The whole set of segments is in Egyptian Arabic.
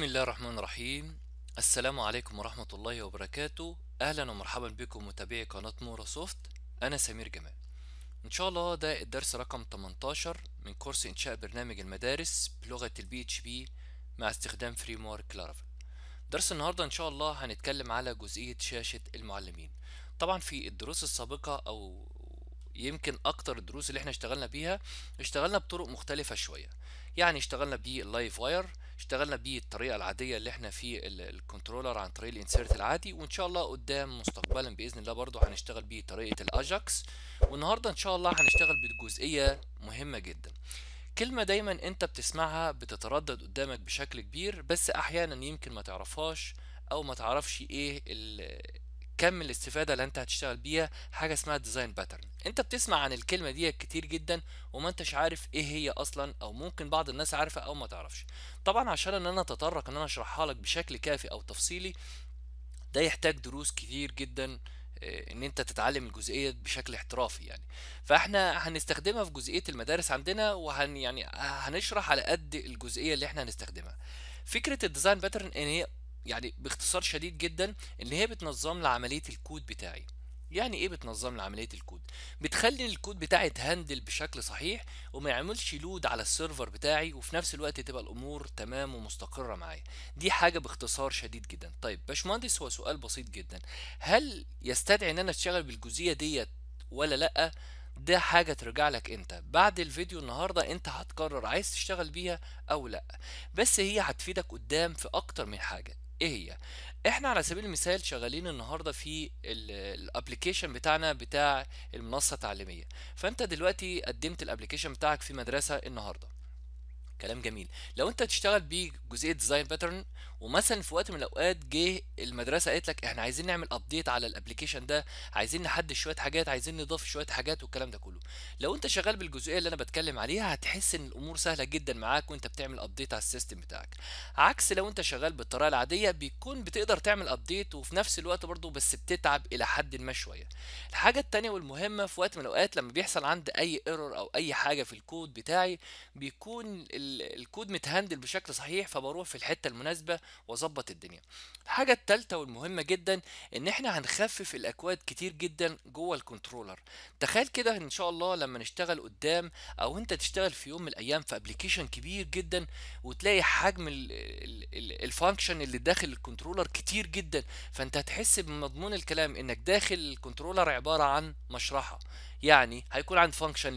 الله الرحمن الرحيم السلام عليكم ورحمة الله وبركاته أهلا ومرحبا بكم متابعي قناة مورا سوفت أنا سمير جمال إن شاء الله ده الدرس رقم 18 من كورس إنشاء برنامج المدارس بلغة البي اتش بي مع استخدام فريم ورك لارافيل درس النهاردة إن شاء الله هنتكلم على جزئية شاشة المعلمين طبعا في الدروس السابقة أو يمكن أكتر الدروس اللي احنا اشتغلنا بيها اشتغلنا بطرق مختلفة شوية يعني اشتغلنا باللايف واير اشتغلنا بيه الطريقة العادية اللي احنا في ال- الكنترولر عن طريق الانسيرت العادي وان شاء الله قدام مستقبلا بإذن الله برضو هنشتغل بيه طريقة الاجاكس والنهاردة ان شاء الله هنشتغل بجزئية مهمة جدا كلمة دايما انت بتسمعها بتتردد قدامك بشكل كبير بس احيانا يمكن ما تعرفهاش او ما تعرفش ايه ال- كم الاستفادة اللي انت هتشتغل بيها حاجة اسمها ديزاين باترن انت بتسمع عن الكلمة دي كتير جدا وما انتش عارف ايه هي اصلا او ممكن بعض الناس عارفة او ما تعرفش طبعا عشان ان انا اتطرق ان انا اشرحها لك بشكل كافي او تفصيلي ده يحتاج دروس كتير جدا آه، ان انت تتعلم الجزئيه بشكل احترافي يعني فاحنا هنستخدمها في جزئيه المدارس عندنا وهن يعني هنشرح على قد الجزئيه اللي احنا هنستخدمها فكره الديزاين باترن ان هي يعني باختصار شديد جدا ان هي بتنظم لي عمليه الكود بتاعي يعني ايه بتنظم لي عمليه الكود بتخلي الكود بتاعي يتهندل بشكل صحيح وما يعملش لود على السيرفر بتاعي وفي نفس الوقت تبقى الامور تمام ومستقره معايا دي حاجه باختصار شديد جدا طيب باشمهندس هو سؤال بسيط جدا هل يستدعي ان انا اشتغل بالجزئيه ديت ولا لا ده حاجة ترجع لك انت بعد الفيديو النهاردة انت هتقرر عايز تشتغل بيها او لا بس هي هتفيدك قدام في اكتر من حاجة ايه هي احنا على سبيل المثال شغالين النهاردة في الابليكيشن بتاعنا بتاع المنصة التعليمية فانت دلوقتي قدمت الابليكيشن بتاعك في مدرسة النهاردة كلام جميل لو انت تشتغل بجزئيه ديزاين باترن ومثلا في وقت من الاوقات جه المدرسه قالت لك احنا عايزين نعمل ابديت على الابلكيشن ده عايزين نحدث شويه حاجات عايزين نضيف شويه حاجات والكلام ده كله لو انت شغال بالجزئيه اللي انا بتكلم عليها هتحس ان الامور سهله جدا معاك وانت بتعمل ابديت على السيستم بتاعك عكس لو انت شغال بالطريقه العاديه بيكون بتقدر تعمل ابديت وفي نفس الوقت برضه بس بتتعب الى حد ما شويه الحاجه التانية والمهمه في وقت من الاوقات لما بيحصل عندي اي ايرور او اي حاجه في الكود بتاعي بيكون ال- الكود متهندل بشكل صحيح فبروح في الحته المناسبه واظبط الدنيا الحاجه الثالثه والمهمه جدا ان احنا هنخفف الاكواد كتير جدا جوه الكنترولر تخيل كده ان شاء الله لما نشتغل قدام او انت تشتغل في يوم من الايام في ابلكيشن كبير جدا وتلاقي حجم الفانكشن اللي داخل الكنترولر كتير جدا فانت هتحس بمضمون الكلام انك داخل الكنترولر عباره عن مشرحه يعني هيكون عند فانكشن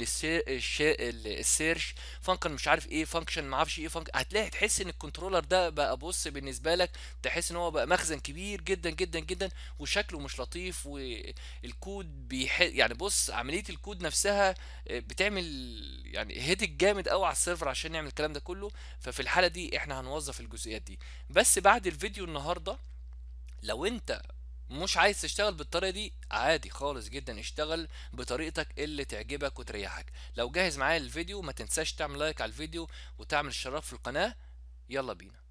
للسيرش فانكشن مش عارف ايه فانكشن ما اعرفش ايه فانكشن هتلاقي تحس ان الكنترولر ده بقى بص بالنسبه لك تحس ان هو بقى مخزن كبير جدا جدا جدا وشكله مش لطيف والكود بيح... يعني بص عمليه الكود نفسها بتعمل يعني هيدك جامد قوي على السيرفر عشان نعمل الكلام ده كله ففي الحاله دي احنا هنوظف الجزئيات دي بس بعد الفيديو النهارده لو انت مش عايز تشتغل بالطريقه دي عادي خالص جدا اشتغل بطريقتك اللي تعجبك وتريحك لو جاهز معايا الفيديو ما تنساش تعمل لايك على الفيديو وتعمل اشتراك في القناه يلا بينا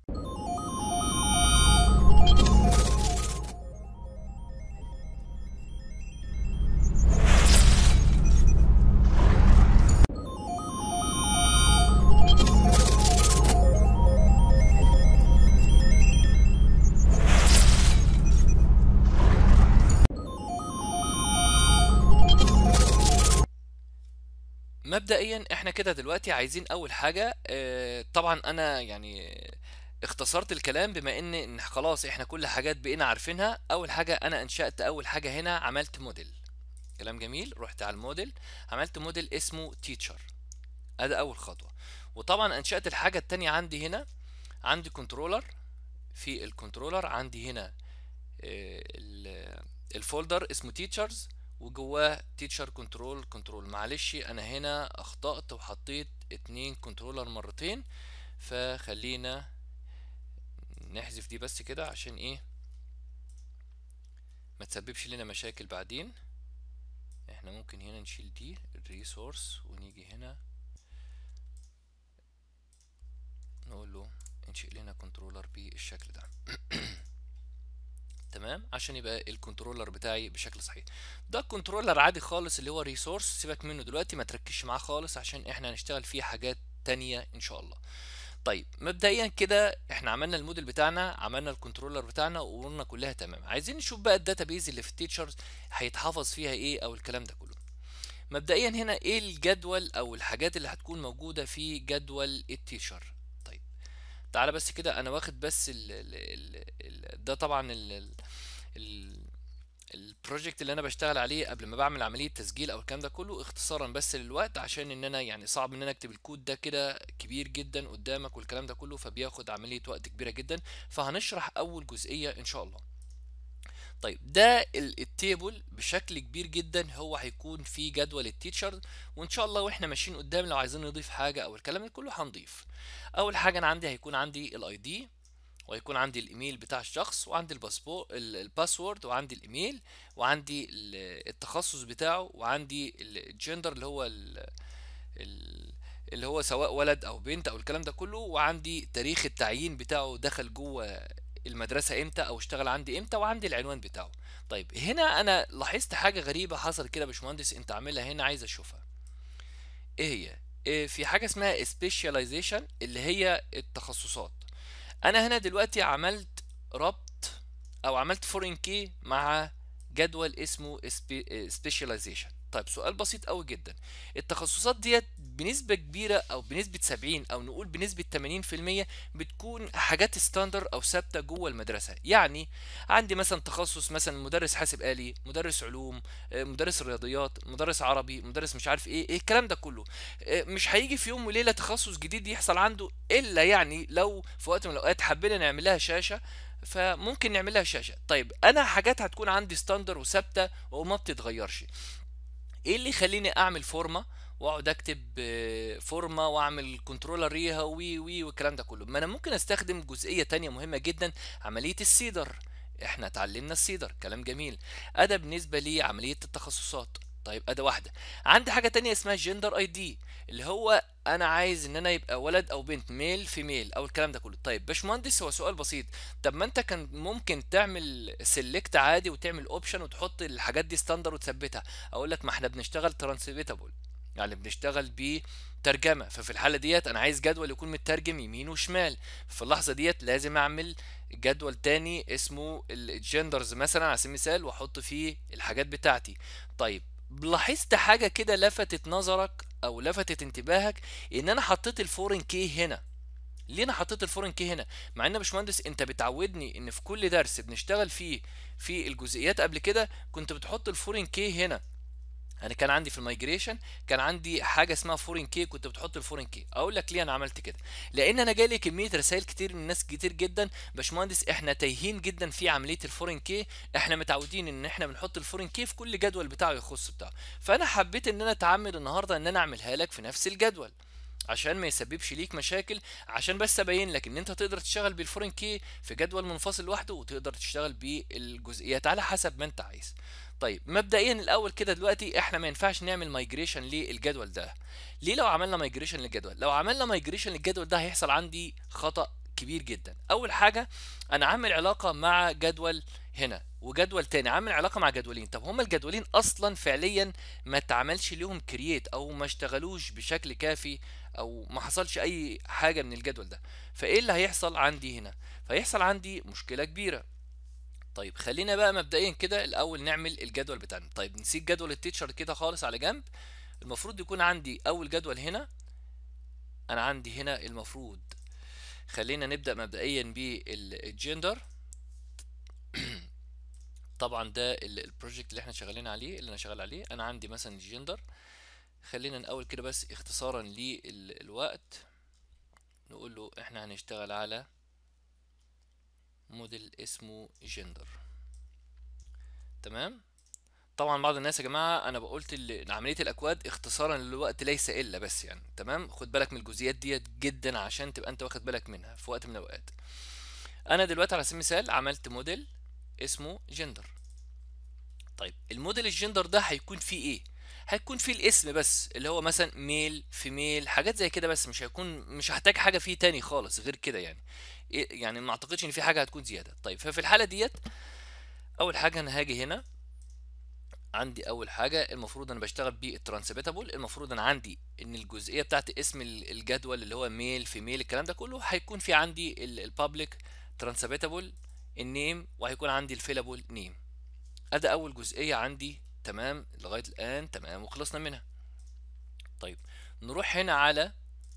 مبدئيا احنا كده دلوقتي عايزين اول حاجه اه طبعا انا يعني اختصرت الكلام بما ان ان خلاص احنا كل حاجات بقينا عارفينها اول حاجه انا انشأت اول حاجه هنا عملت موديل كلام جميل رحت على الموديل عملت موديل اسمه تيتشر ادي اول خطوه وطبعا انشأت الحاجه التانية عندي هنا عندي كنترولر في الكنترولر عندي هنا اه ال- الفولدر اسمه تيتشرز وجواه تيتشر كنترول كنترول معلش انا هنا اخطأت وحطيت اتنين كنترولر مرتين فخلينا نحذف دي بس كده عشان ايه ما تسببش لنا مشاكل بعدين احنا ممكن هنا نشيل دي الريسورس ونيجي هنا نقول له انشئ لنا كنترولر بالشكل ده تمام عشان يبقى الكنترولر بتاعي بشكل صحيح ده كنترولر عادي خالص اللي هو ريسورس سيبك منه دلوقتي ما تركزش معاه خالص عشان احنا هنشتغل فيه حاجات تانية ان شاء الله طيب مبدئيا كده احنا عملنا الموديل بتاعنا عملنا الكنترولر بتاعنا وامورنا كلها تمام عايزين نشوف بقى الداتابيز اللي في التيتشرز هيتحفظ فيها ايه او الكلام ده كله مبدئيا هنا ايه الجدول او الحاجات اللي هتكون موجوده في جدول التيشر طيب تعالى بس كده انا واخد بس ال ال ال ال ده طبعا ال ال ال البروجكت اللي انا بشتغل عليه قبل ما بعمل عمليه تسجيل او الكلام ده كله اختصارا بس للوقت عشان ان انا يعني صعب ان انا اكتب الكود ده كده كبير جدا قدامك والكلام ده كله فبياخد عمليه وقت كبيره جدا فهنشرح اول جزئيه ان شاء الله طيب ده التيبل بشكل كبير جدا هو هيكون في جدول التيتشر وان شاء الله واحنا ماشيين قدام لو عايزين نضيف حاجه او الكلام ده كله هنضيف اول حاجه انا عندي هيكون عندي الاي دي وهيكون عندي الايميل بتاع الشخص وعندي الباسبور الباسورد وعندي الايميل وعندي التخصص بتاعه وعندي الجندر اللي هو ال اللي هو سواء ولد او بنت او الكلام ده كله وعندي تاريخ التعيين بتاعه دخل جوه المدرسة امتى او اشتغل عندي امتى وعندي العنوان بتاعه طيب هنا انا لاحظت حاجة غريبة حصلت كده يا باشمهندس انت عاملها هنا عايز اشوفها ايه هي إيه في حاجة اسمها specialization اللي هي التخصصات انا هنا دلوقتي عملت ربط او عملت فورين كي مع جدول اسمه specialization طيب سؤال بسيط قوي جدا التخصصات ديت بنسبة كبيرة او بنسبة 70 او نقول بنسبة 80% بتكون حاجات ستاندر او ثابتة جوه المدرسة يعني عندي مثلا تخصص مثلا مدرس حاسب آلي مدرس علوم مدرس رياضيات مدرس عربي مدرس مش عارف ايه, إيه الكلام ده كله مش هيجي في يوم وليلة تخصص جديد يحصل عنده الا يعني لو في وقت من الاوقات حبينا نعمل لها شاشة فممكن نعملها شاشة طيب انا حاجات هتكون عندي ستاندر وثابتة وما بتتغيرش ايه اللي يخليني اعمل فورمه واقعد اكتب فورمه واعمل كنترولر ليها وي وي والكلام ده كله ما انا ممكن استخدم جزئيه تانية مهمه جدا عمليه السيدر احنا اتعلمنا السيدر كلام جميل ادا بالنسبه لعمليه التخصصات طيب اداه واحده عندي حاجه تانية اسمها جندر اي دي اللي هو انا عايز ان انا يبقى ولد او بنت ميل في ميل او الكلام ده كله طيب باشمهندس هو سؤال بسيط طب ما انت كان ممكن تعمل سيلكت عادي وتعمل اوبشن وتحط الحاجات دي ستاندر وتثبتها اقول لك ما احنا بنشتغل ترانسليتابل يعني بنشتغل بترجمه ففي الحاله ديت انا عايز جدول يكون مترجم يمين وشمال في اللحظه ديت لازم اعمل جدول تاني اسمه الجندرز مثلا على سبيل المثال واحط فيه الحاجات بتاعتي طيب لاحظت حاجه كده لفتت نظرك او لفتت انتباهك ان انا حطيت الفورين كي هنا ليه انا حطيت الفورين كي هنا مع ان يا باشمهندس انت بتعودني ان في كل درس بنشتغل فيه في الجزئيات قبل كده كنت بتحط الفورين كي هنا انا كان عندي في المايجريشن كان عندي حاجه اسمها فورين كي كنت بتحط الفورين كي اقول لك ليه انا عملت كده لان انا جالي كميه رسائل كتير من ناس كتير جدا باشمهندس احنا تايهين جدا في عمليه الفورين كي احنا متعودين ان احنا بنحط الفورين كي في كل جدول بتاعه يخص بتاعه فانا حبيت ان انا اتعمد النهارده ان انا اعملها لك في نفس الجدول عشان ما يسببش ليك مشاكل عشان بس ابين لك ان انت تقدر تشتغل بالفورين كي في جدول منفصل لوحده وتقدر تشتغل بالجزئيات على حسب ما انت عايز طيب مبدئيا الاول كده دلوقتي احنا ما ينفعش نعمل مايجريشن للجدول ده ليه لو عملنا مايجريشن للجدول لو عملنا مايجريشن للجدول ده هيحصل عندي خطا كبير جدا اول حاجه انا عامل علاقه مع جدول هنا وجدول تاني عامل علاقه مع جدولين طب هما الجدولين اصلا فعليا ما اتعملش ليهم كرييت او ما اشتغلوش بشكل كافي او ما حصلش اي حاجه من الجدول ده فايه اللي هيحصل عندي هنا فيحصل عندي مشكله كبيره طيب خلينا بقى مبدئيا كده الاول نعمل الجدول بتاعنا طيب نسيب جدول التيتشر كده خالص على جنب المفروض يكون عندي اول جدول هنا انا عندي هنا المفروض خلينا نبدا مبدئيا بالجندر طبعا ده البروجكت اللي احنا شغالين عليه اللي انا شغال عليه انا عندي مثلا الجندر خلينا الاول كده بس اختصارا للوقت نقول له احنا هنشتغل على موديل اسمه جندر تمام طبعا بعض الناس يا جماعه انا بقولت ان عمليه الاكواد اختصارا للوقت ليس الا بس يعني تمام خد بالك من الجزئيات ديت جدا عشان تبقى انت واخد بالك منها في وقت من الاوقات انا دلوقتي على سبيل المثال عملت موديل اسمه جندر طيب الموديل الجندر ده هيكون فيه ايه هيكون فيه الاسم بس اللي هو مثلا ميل فيميل حاجات زي كده بس مش هيكون مش هحتاج حاجه فيه تاني خالص غير كده يعني يعني ما اعتقدش ان في حاجه هتكون زياده طيب ففي الحاله ديت اول حاجه انا هاجي هنا عندي اول حاجه المفروض انا بشتغل بالترانسبيتابل المفروض انا عندي ان الجزئيه بتاعت اسم ال- الجدول اللي هو ميل في ميل الكلام ده كله هيكون في عندي البابليك ترانسبيتابل النيم وهيكون عندي الفيلابل نيم ادي اول جزئيه عندي تمام لغايه الان تمام وخلصنا منها طيب نروح هنا على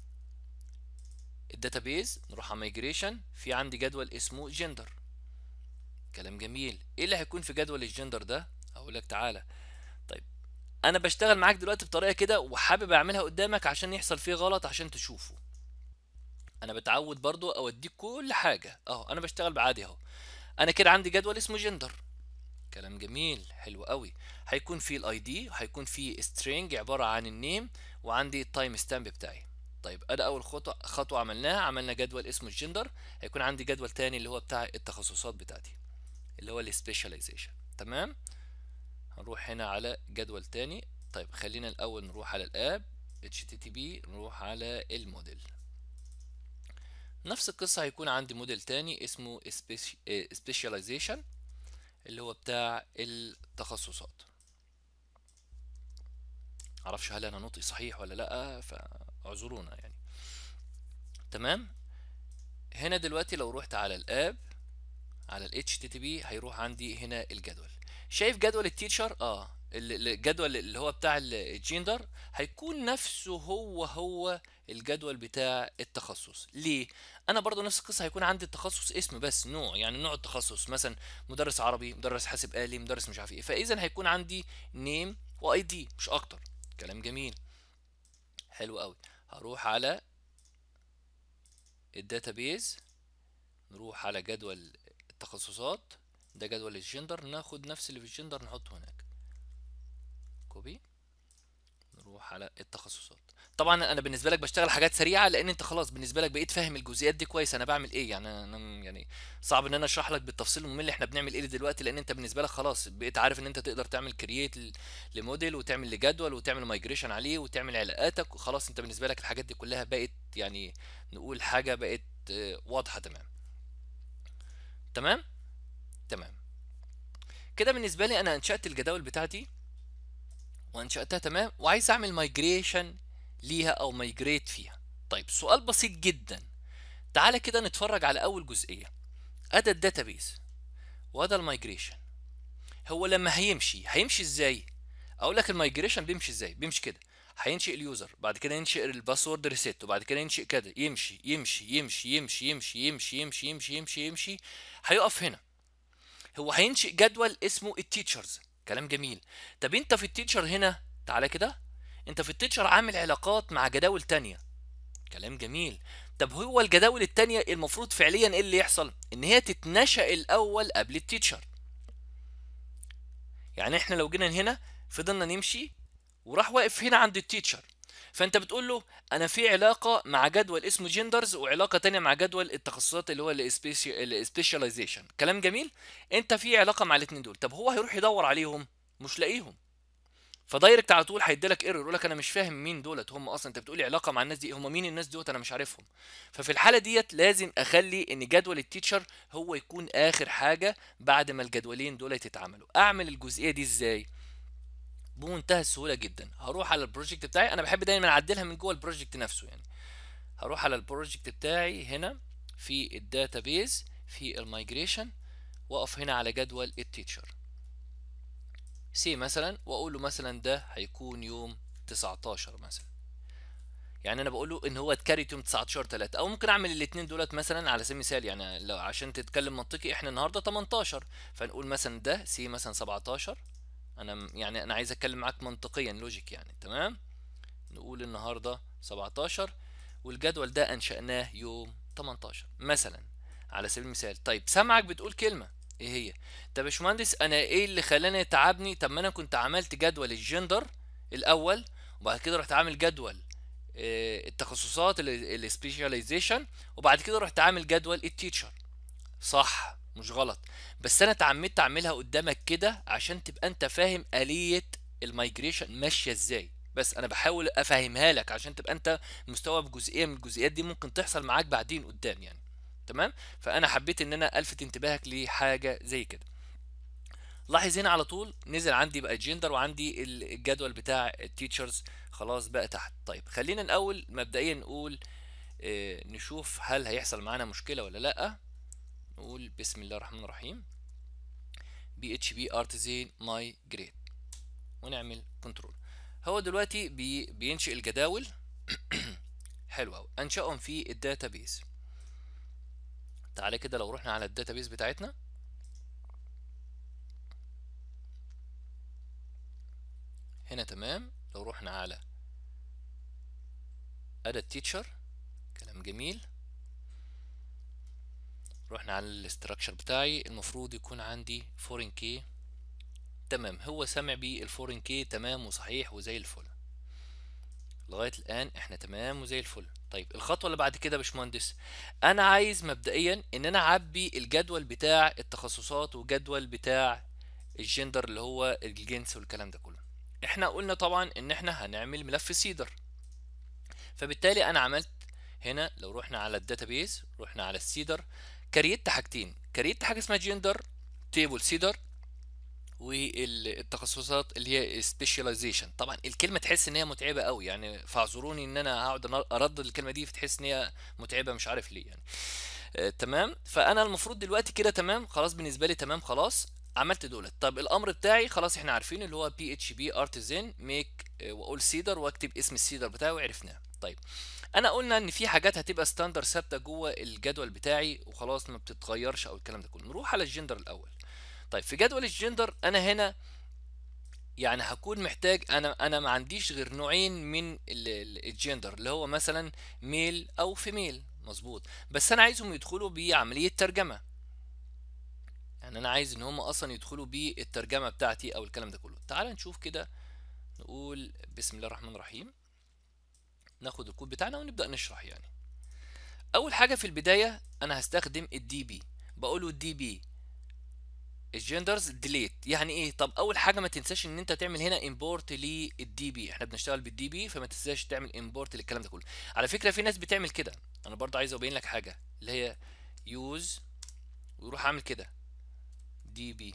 الداتابيز نروح على مايجريشن في عندي جدول اسمه جندر كلام جميل ايه اللي هيكون في جدول الجندر ده هقول لك تعالى طيب انا بشتغل معاك دلوقتي بطريقه كده وحابب اعملها قدامك عشان يحصل فيه غلط عشان تشوفه انا بتعود برضو اوديك كل حاجه اهو انا بشتغل بعادي اهو انا كده عندي جدول اسمه جندر كلام جميل حلو قوي هيكون فيه الاي دي وهيكون فيه string عباره عن النيم وعندي التايم ستامب بتاعي طيب ادي اول خطوه خطوه عملناها عملنا جدول اسمه الجندر هيكون عندي جدول تاني اللي هو بتاع التخصصات بتاعتي اللي هو السبيشاليزيشن تمام هنروح هنا على جدول تاني طيب خلينا الاول نروح على الاب http نروح على الموديل نفس القصة هيكون عندي موديل تاني اسمه specialization اللي هو بتاع التخصصات معرفش هل انا نطقي صحيح ولا لا فاعذرونا يعني تمام هنا دلوقتي لو رحت على الاب على ال HTTP هيروح عندي هنا الجدول شايف جدول التيتشر اه الجدول اللي هو بتاع الجندر هيكون نفسه هو هو الجدول بتاع التخصص ليه انا برضو نفس القصه هيكون عندي التخصص اسم بس نوع يعني نوع التخصص مثلا مدرس عربي مدرس حاسب آلي مدرس مش عارف ايه فاذا هيكون عندي نيم واي دي مش اكتر كلام جميل حلو قوي هروح على الداتابيز نروح على جدول التخصصات ده جدول الجندر ناخد نفس اللي في الجندر نحطه هناك كوبي نروح على التخصصات طبعا انا بالنسبه لك بشتغل حاجات سريعه لان انت خلاص بالنسبه لك بقيت فاهم الجزئيات دي كويس انا بعمل ايه يعني انا يعني صعب ان انا اشرح لك بالتفصيل الممل احنا بنعمل ايه دلوقتي لان انت بالنسبه لك خلاص بقيت عارف ان انت تقدر تعمل كرييت لموديل وتعمل لجدول وتعمل مايجريشن عليه وتعمل علاقاتك وخلاص انت بالنسبه لك الحاجات دي كلها بقت يعني نقول حاجه بقت واضحه تمام تمام تمام كده بالنسبه لي انا انشات الجداول بتاعتي وانشاتها تمام وعايز اعمل مايجريشن ليها او مايجريت فيها طيب سؤال بسيط جدا تعالى كده نتفرج على اول جزئيه ادى الداتابيز وادى المايجريشن هو لما هيمشي هيمشي ازاي اقول لك المايجريشن بيمشي ازاي بيمشي كده هينشئ اليوزر بعد كده ينشئ الباسورد ريسيت وبعد كده ينشئ كده يمشي يمشي يمشي يمشي يمشي يمشي يمشي يمشي يمشي يمشي هيقف هنا هو هينشئ جدول اسمه التيتشرز كلام جميل طب انت في التيتشر هنا تعالى كده انت في التيتشر عامل علاقات مع جداول تانية كلام جميل طب هو الجداول التانية المفروض فعليا ايه اللي يحصل ان هي تتنشأ الاول قبل التيتشر يعني احنا لو جينا هنا فضلنا نمشي وراح واقف هنا عند التيتشر فانت بتقول له انا في علاقه مع جدول اسمه جندرز وعلاقه تانية مع جدول التخصصات اللي هو السبيشاليزيشن كلام جميل انت في علاقه مع الاثنين دول طب هو هيروح يدور عليهم مش لاقيهم فدايركت على طول هيديلك ايرور يقول لك انا مش فاهم مين دولت هم اصلا انت بتقولي علاقه مع الناس دي هم مين الناس دولت انا مش عارفهم ففي الحاله ديت لازم اخلي ان جدول التيتشر هو يكون اخر حاجه بعد ما الجدولين دولت يتعملوا اعمل الجزئيه دي ازاي بمنتهى السهوله جدا هروح على البروجكت بتاعي انا بحب دايما اعدلها من جوه البروجكت نفسه يعني هروح على البروجكت بتاعي هنا في الداتابيز في المايجريشن واقف هنا على جدول التيتشر سي مثلا واقول له مثلا ده هيكون يوم 19 مثلا يعني انا بقول له ان هو اتكريت يوم 19 3 او ممكن اعمل الاثنين دولت مثلا على سبيل المثال يعني لو عشان تتكلم منطقي احنا النهارده 18 فنقول مثلا ده سي مثلا 17 انا يعني انا عايز اتكلم معاك منطقيا لوجيك يعني تمام نقول النهارده 17 والجدول ده انشأناه يوم 18 مثلا على سبيل المثال طيب سامعك بتقول كلمه ايه هي طب يا باشمهندس انا ايه اللي خلاني تعبني طب ما انا كنت عملت جدول الجندر الاول وبعد كده رحت عامل جدول اه التخصصات السبيشاليزيشن وبعد كده رحت عامل جدول التيتشر صح مش غلط بس انا اتعمدت اعملها قدامك كده عشان تبقى انت فاهم آلية المايجريشن ماشية ازاي بس انا بحاول افهمها لك عشان تبقى انت مستوعب جزئيه من الجزئيات دي ممكن تحصل معاك بعدين قدام يعني تمام فانا حبيت ان انا الفت انتباهك لحاجه زي كده لاحظ هنا على طول نزل عندي بقى الجندر وعندي الجدول بتاع التيتشرز خلاص بقى تحت طيب خلينا الاول مبدئيا نقول اه نشوف هل هيحصل معانا مشكله ولا لا نقول بسم الله الرحمن الرحيم بي اتش بي ارتزين ماي جريد ونعمل كنترول هو دلوقتي بي بينشئ الجداول حلو قوي انشأهم في الداتابيز تعالى كده لو رحنا على الداتابيز بتاعتنا هنا تمام لو رحنا على اداة تيتشر كلام جميل رحنا على الاستراكشر بتاعي المفروض يكون عندي فورين كي تمام هو سامع بيه الفورين كي تمام وصحيح وزي الفل لغايه الان احنا تمام وزي الفل طيب الخطوه اللي بعد كده يا باشمهندس انا عايز مبدئيا ان انا اعبي الجدول بتاع التخصصات وجدول بتاع الجندر اللي هو الجنس والكلام ده كله احنا قلنا طبعا ان احنا هنعمل ملف سيدر فبالتالي انا عملت هنا لو رحنا على الداتابيز رحنا على السيدر كريت حاجتين كريت حاجه اسمها جندر تيبل سيدر والتخصصات اللي هي سبيشاليزيشن طبعا الكلمه تحس ان هي متعبه قوي يعني فاعذروني ان انا هقعد اردد الكلمه دي فتحس ان هي متعبه مش عارف ليه يعني آه تمام فانا المفروض دلوقتي كده تمام خلاص بالنسبه لي تمام خلاص عملت دولت طب الامر بتاعي خلاص احنا عارفين اللي هو بي اتش بي ارتزن ميك واقول سيدر واكتب اسم السيدر بتاعي وعرفناه طيب انا قلنا ان في حاجات هتبقى ستاندر ثابته جوه الجدول بتاعي وخلاص ما بتتغيرش او الكلام ده كله نروح على الجندر الاول طيب في جدول الجندر انا هنا يعني هكون محتاج انا انا ما عنديش غير نوعين من الجندر اللي هو مثلا ميل او فيميل مظبوط بس انا عايزهم يدخلوا بعمليه ترجمه يعني انا عايز ان هم اصلا يدخلوا بالترجمه بتاعتي او الكلام ده كله تعال نشوف كده نقول بسم الله الرحمن الرحيم ناخد الكود بتاعنا ونبدا نشرح يعني اول حاجه في البدايه انا هستخدم الدي بي بقوله الدي بي الجندرز ديليت يعني ايه طب اول حاجه ما تنساش ان انت تعمل هنا امبورت للدي بي احنا بنشتغل بالدي بي فما تنساش تعمل امبورت للكلام ده كله على فكره في ناس بتعمل كده انا برضه عايز ابين لك حاجه اللي هي يوز ويروح عامل كده دي بي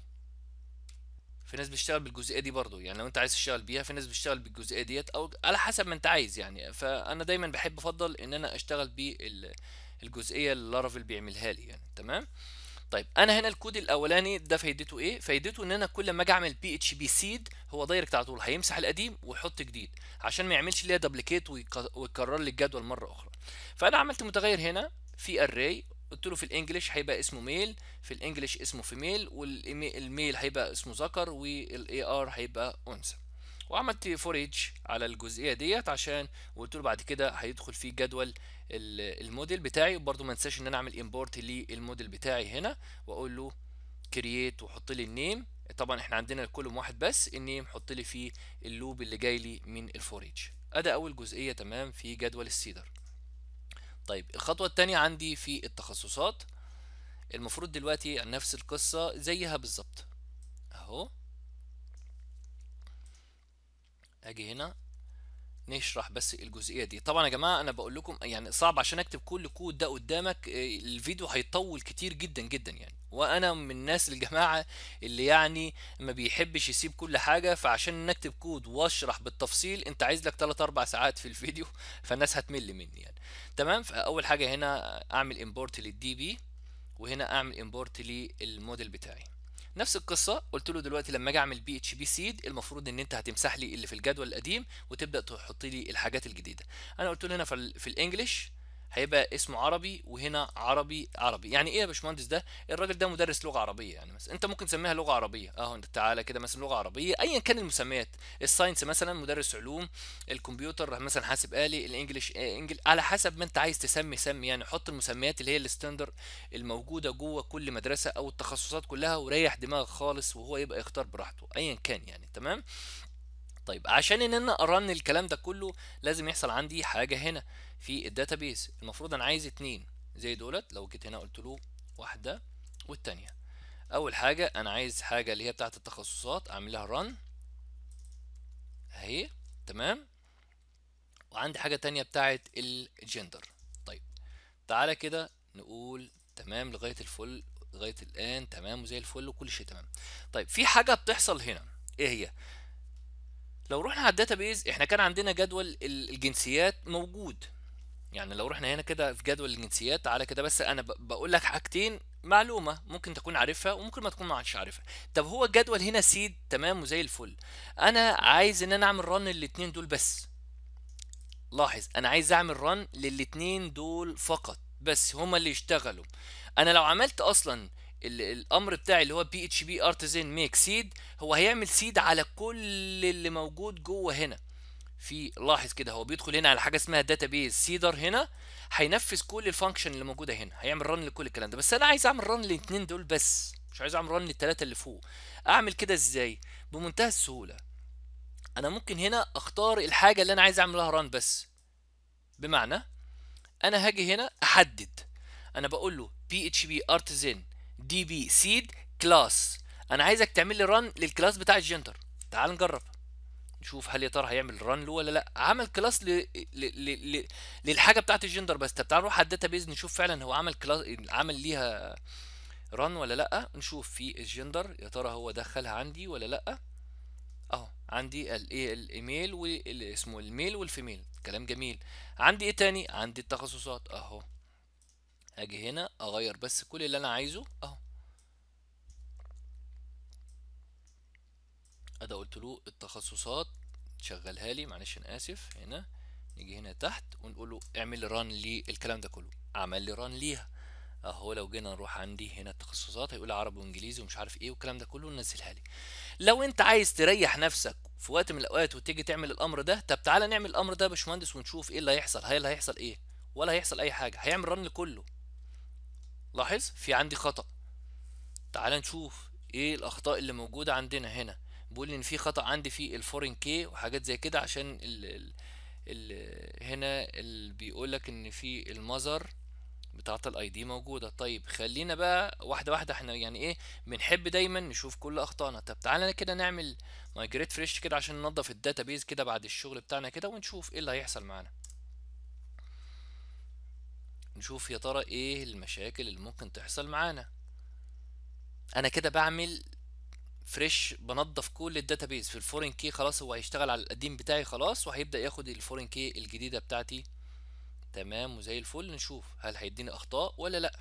في ناس بتشتغل بالجزئيه دي برضو يعني لو انت عايز تشتغل بيها في ناس بتشتغل بالجزئيه ديت او على حسب ما انت عايز يعني فانا دايما بحب افضل ان انا اشتغل بالجزئيه اللي لارافيل بيعملها لي يعني تمام طيب انا هنا الكود الاولاني ده فايدته ايه فايدته ان انا كل ما اجي اعمل بي اتش بي سيد هو دايركت على طول هيمسح القديم ويحط جديد عشان ما يعملش ليها دبليكيت ويكرر لي الجدول مره اخرى فانا عملت متغير هنا في اري قلت له في الانجليش هيبقى اسمه ميل في الانجليش اسمه فيميل والميل هيبقى اسمه ذكر والاي ار هيبقى انثى وعملت فوريج على الجزئيه ديت عشان وقلت له بعد كده هيدخل في جدول الموديل بتاعي برضو ما انساش ان انا اعمل امبورت للموديل بتاعي هنا واقول له كرييت وحط لي النيم طبعا احنا عندنا الكولوم واحد بس النيم حط لي فيه اللوب اللي جاي لي من الفوريج ادي اول جزئيه تمام في جدول السيدر طيب الخطوة التانية عندي في التخصصات المفروض دلوقتي نفس القصة زيها بالظبط اهو اجي هنا نشرح بس الجزئيه دي طبعا يا جماعه انا بقول لكم يعني صعب عشان اكتب كل كود ده قدامك الفيديو هيطول كتير جدا جدا يعني وانا من الناس الجماعه اللي يعني ما بيحبش يسيب كل حاجه فعشان نكتب كود واشرح بالتفصيل انت عايز لك 3 4 ساعات في الفيديو فالناس هتمل مني يعني تمام فاول حاجه هنا اعمل امبورت للدي بي وهنا اعمل امبورت للموديل بتاعي نفس القصه قلت له دلوقتي لما اجي اعمل بي اتش بي سيد المفروض ان انت هتمسح لي اللي في الجدول القديم وتبدا تحط لي الحاجات الجديده انا قلت له هنا في الانجليش هيبقى اسمه عربي وهنا عربي عربي يعني ايه يا باشمهندس ده الراجل ده مدرس لغه عربيه يعني مثلا انت ممكن تسميها لغه عربيه اهو انت تعالى كده مثلا لغه عربيه ايا كان المسميات الساينس مثلا مدرس علوم الكمبيوتر مثلا حاسب آلي الانجليش انجل على حسب ما انت عايز تسمي سمي يعني حط المسميات اللي هي الستاندر الموجوده جوه كل مدرسه او التخصصات كلها وريح دماغك خالص وهو يبقى يختار براحته ايا كان يعني تمام طيب عشان ان انا ارن الكلام ده كله لازم يحصل عندي حاجه هنا في الداتابيس المفروض انا عايز اتنين زي دولت لو جيت هنا قلت له واحده والتانيه اول حاجه انا عايز حاجه اللي هي بتاعه التخصصات اعمل لها رن اهي تمام وعندي حاجه تانية بتاعه الجندر طيب تعالى كده نقول تمام لغايه الفل لغايه الان تمام وزي الفل وكل شيء تمام طيب في حاجه بتحصل هنا ايه هي لو رحنا على الداتابيز احنا كان عندنا جدول الجنسيات موجود يعني لو رحنا هنا كده في جدول الجنسيات تعالى كده بس انا بقول لك حاجتين معلومه ممكن تكون عارفها وممكن ما تكون ما عادش عارفها طب هو الجدول هنا سيد تمام وزي الفل انا عايز ان انا اعمل رن للاتنين دول بس لاحظ انا عايز اعمل رن للاتنين دول فقط بس هما اللي يشتغلوا انا لو عملت اصلا الامر بتاعي اللي هو بي اتش بي ارتزن ميك سيد هو هيعمل سيد على كل اللي موجود جوه هنا في لاحظ كده هو بيدخل هنا على حاجه اسمها داتابيز سيدر هنا هينفذ كل الفانكشن اللي موجوده هنا هيعمل رن لكل الكلام ده بس انا عايز اعمل رن للاثنين دول بس مش عايز اعمل رن للثلاثه اللي فوق اعمل كده ازاي بمنتهى السهوله انا ممكن هنا اختار الحاجه اللي انا عايز اعملها رن بس بمعنى انا هاجي هنا احدد انا بقول له بي اتش بي ارتزن دي بي سيد كلاس انا عايزك تعمل لي رن للكلاس بتاع الجندر تعال نجرب نشوف هل يا ترى هيعمل ران له ولا لا عمل كلاس ل... ل... ل... ل... للحاجه بتاعت الجندر بس طب تعال نروح على الداتابيز نشوف فعلا هو عمل كلاس عمل ليها ران ولا لا نشوف في الجندر يا ترى هو دخلها عندي ولا لا اهو عندي الايه الايميل واسمه الميل والفيميل كلام جميل عندي ايه تاني عندي التخصصات اهو اجي هنا اغير بس كل اللي انا عايزه اهو ادي قلت له التخصصات شغلها لي معلش انا اسف هنا نيجي هنا تحت ونقول له اعمل لي ران للكلام ده كله عمل لي ران ليها اهو لو جينا نروح عندي هنا التخصصات هيقول عربي وانجليزي ومش عارف ايه والكلام ده كله ننزلها لي لو انت عايز تريح نفسك في وقت من الاوقات وتيجي تعمل الامر ده طب تعالى نعمل الامر ده يا باشمهندس ونشوف ايه اللي هيحصل هل هيحصل ايه ولا هيحصل اي حاجه هيعمل رن لكله لاحظ في عندي خطا تعال نشوف ايه الاخطاء اللي موجوده عندنا هنا بيقول ان في خطا عندي في الفورين كي وحاجات زي كده عشان ال ال ال هنا اللي بيقول لك ان في المذر بتاعه الاي دي موجوده طيب خلينا بقى واحده واحده احنا يعني ايه بنحب دايما نشوف كل اخطائنا طب تعالى كده نعمل مايجريت فريش كده عشان ننظف الداتابيز كده بعد الشغل بتاعنا كده ونشوف ايه اللي هيحصل معانا نشوف يا ترى ايه المشاكل اللي ممكن تحصل معانا انا كده بعمل فريش بنضف كل الداتابيز في الفورين كي خلاص هو هيشتغل على القديم بتاعي خلاص وهيبدا ياخد الفورين كي الجديده بتاعتي تمام وزي الفل نشوف هل هيديني اخطاء ولا لا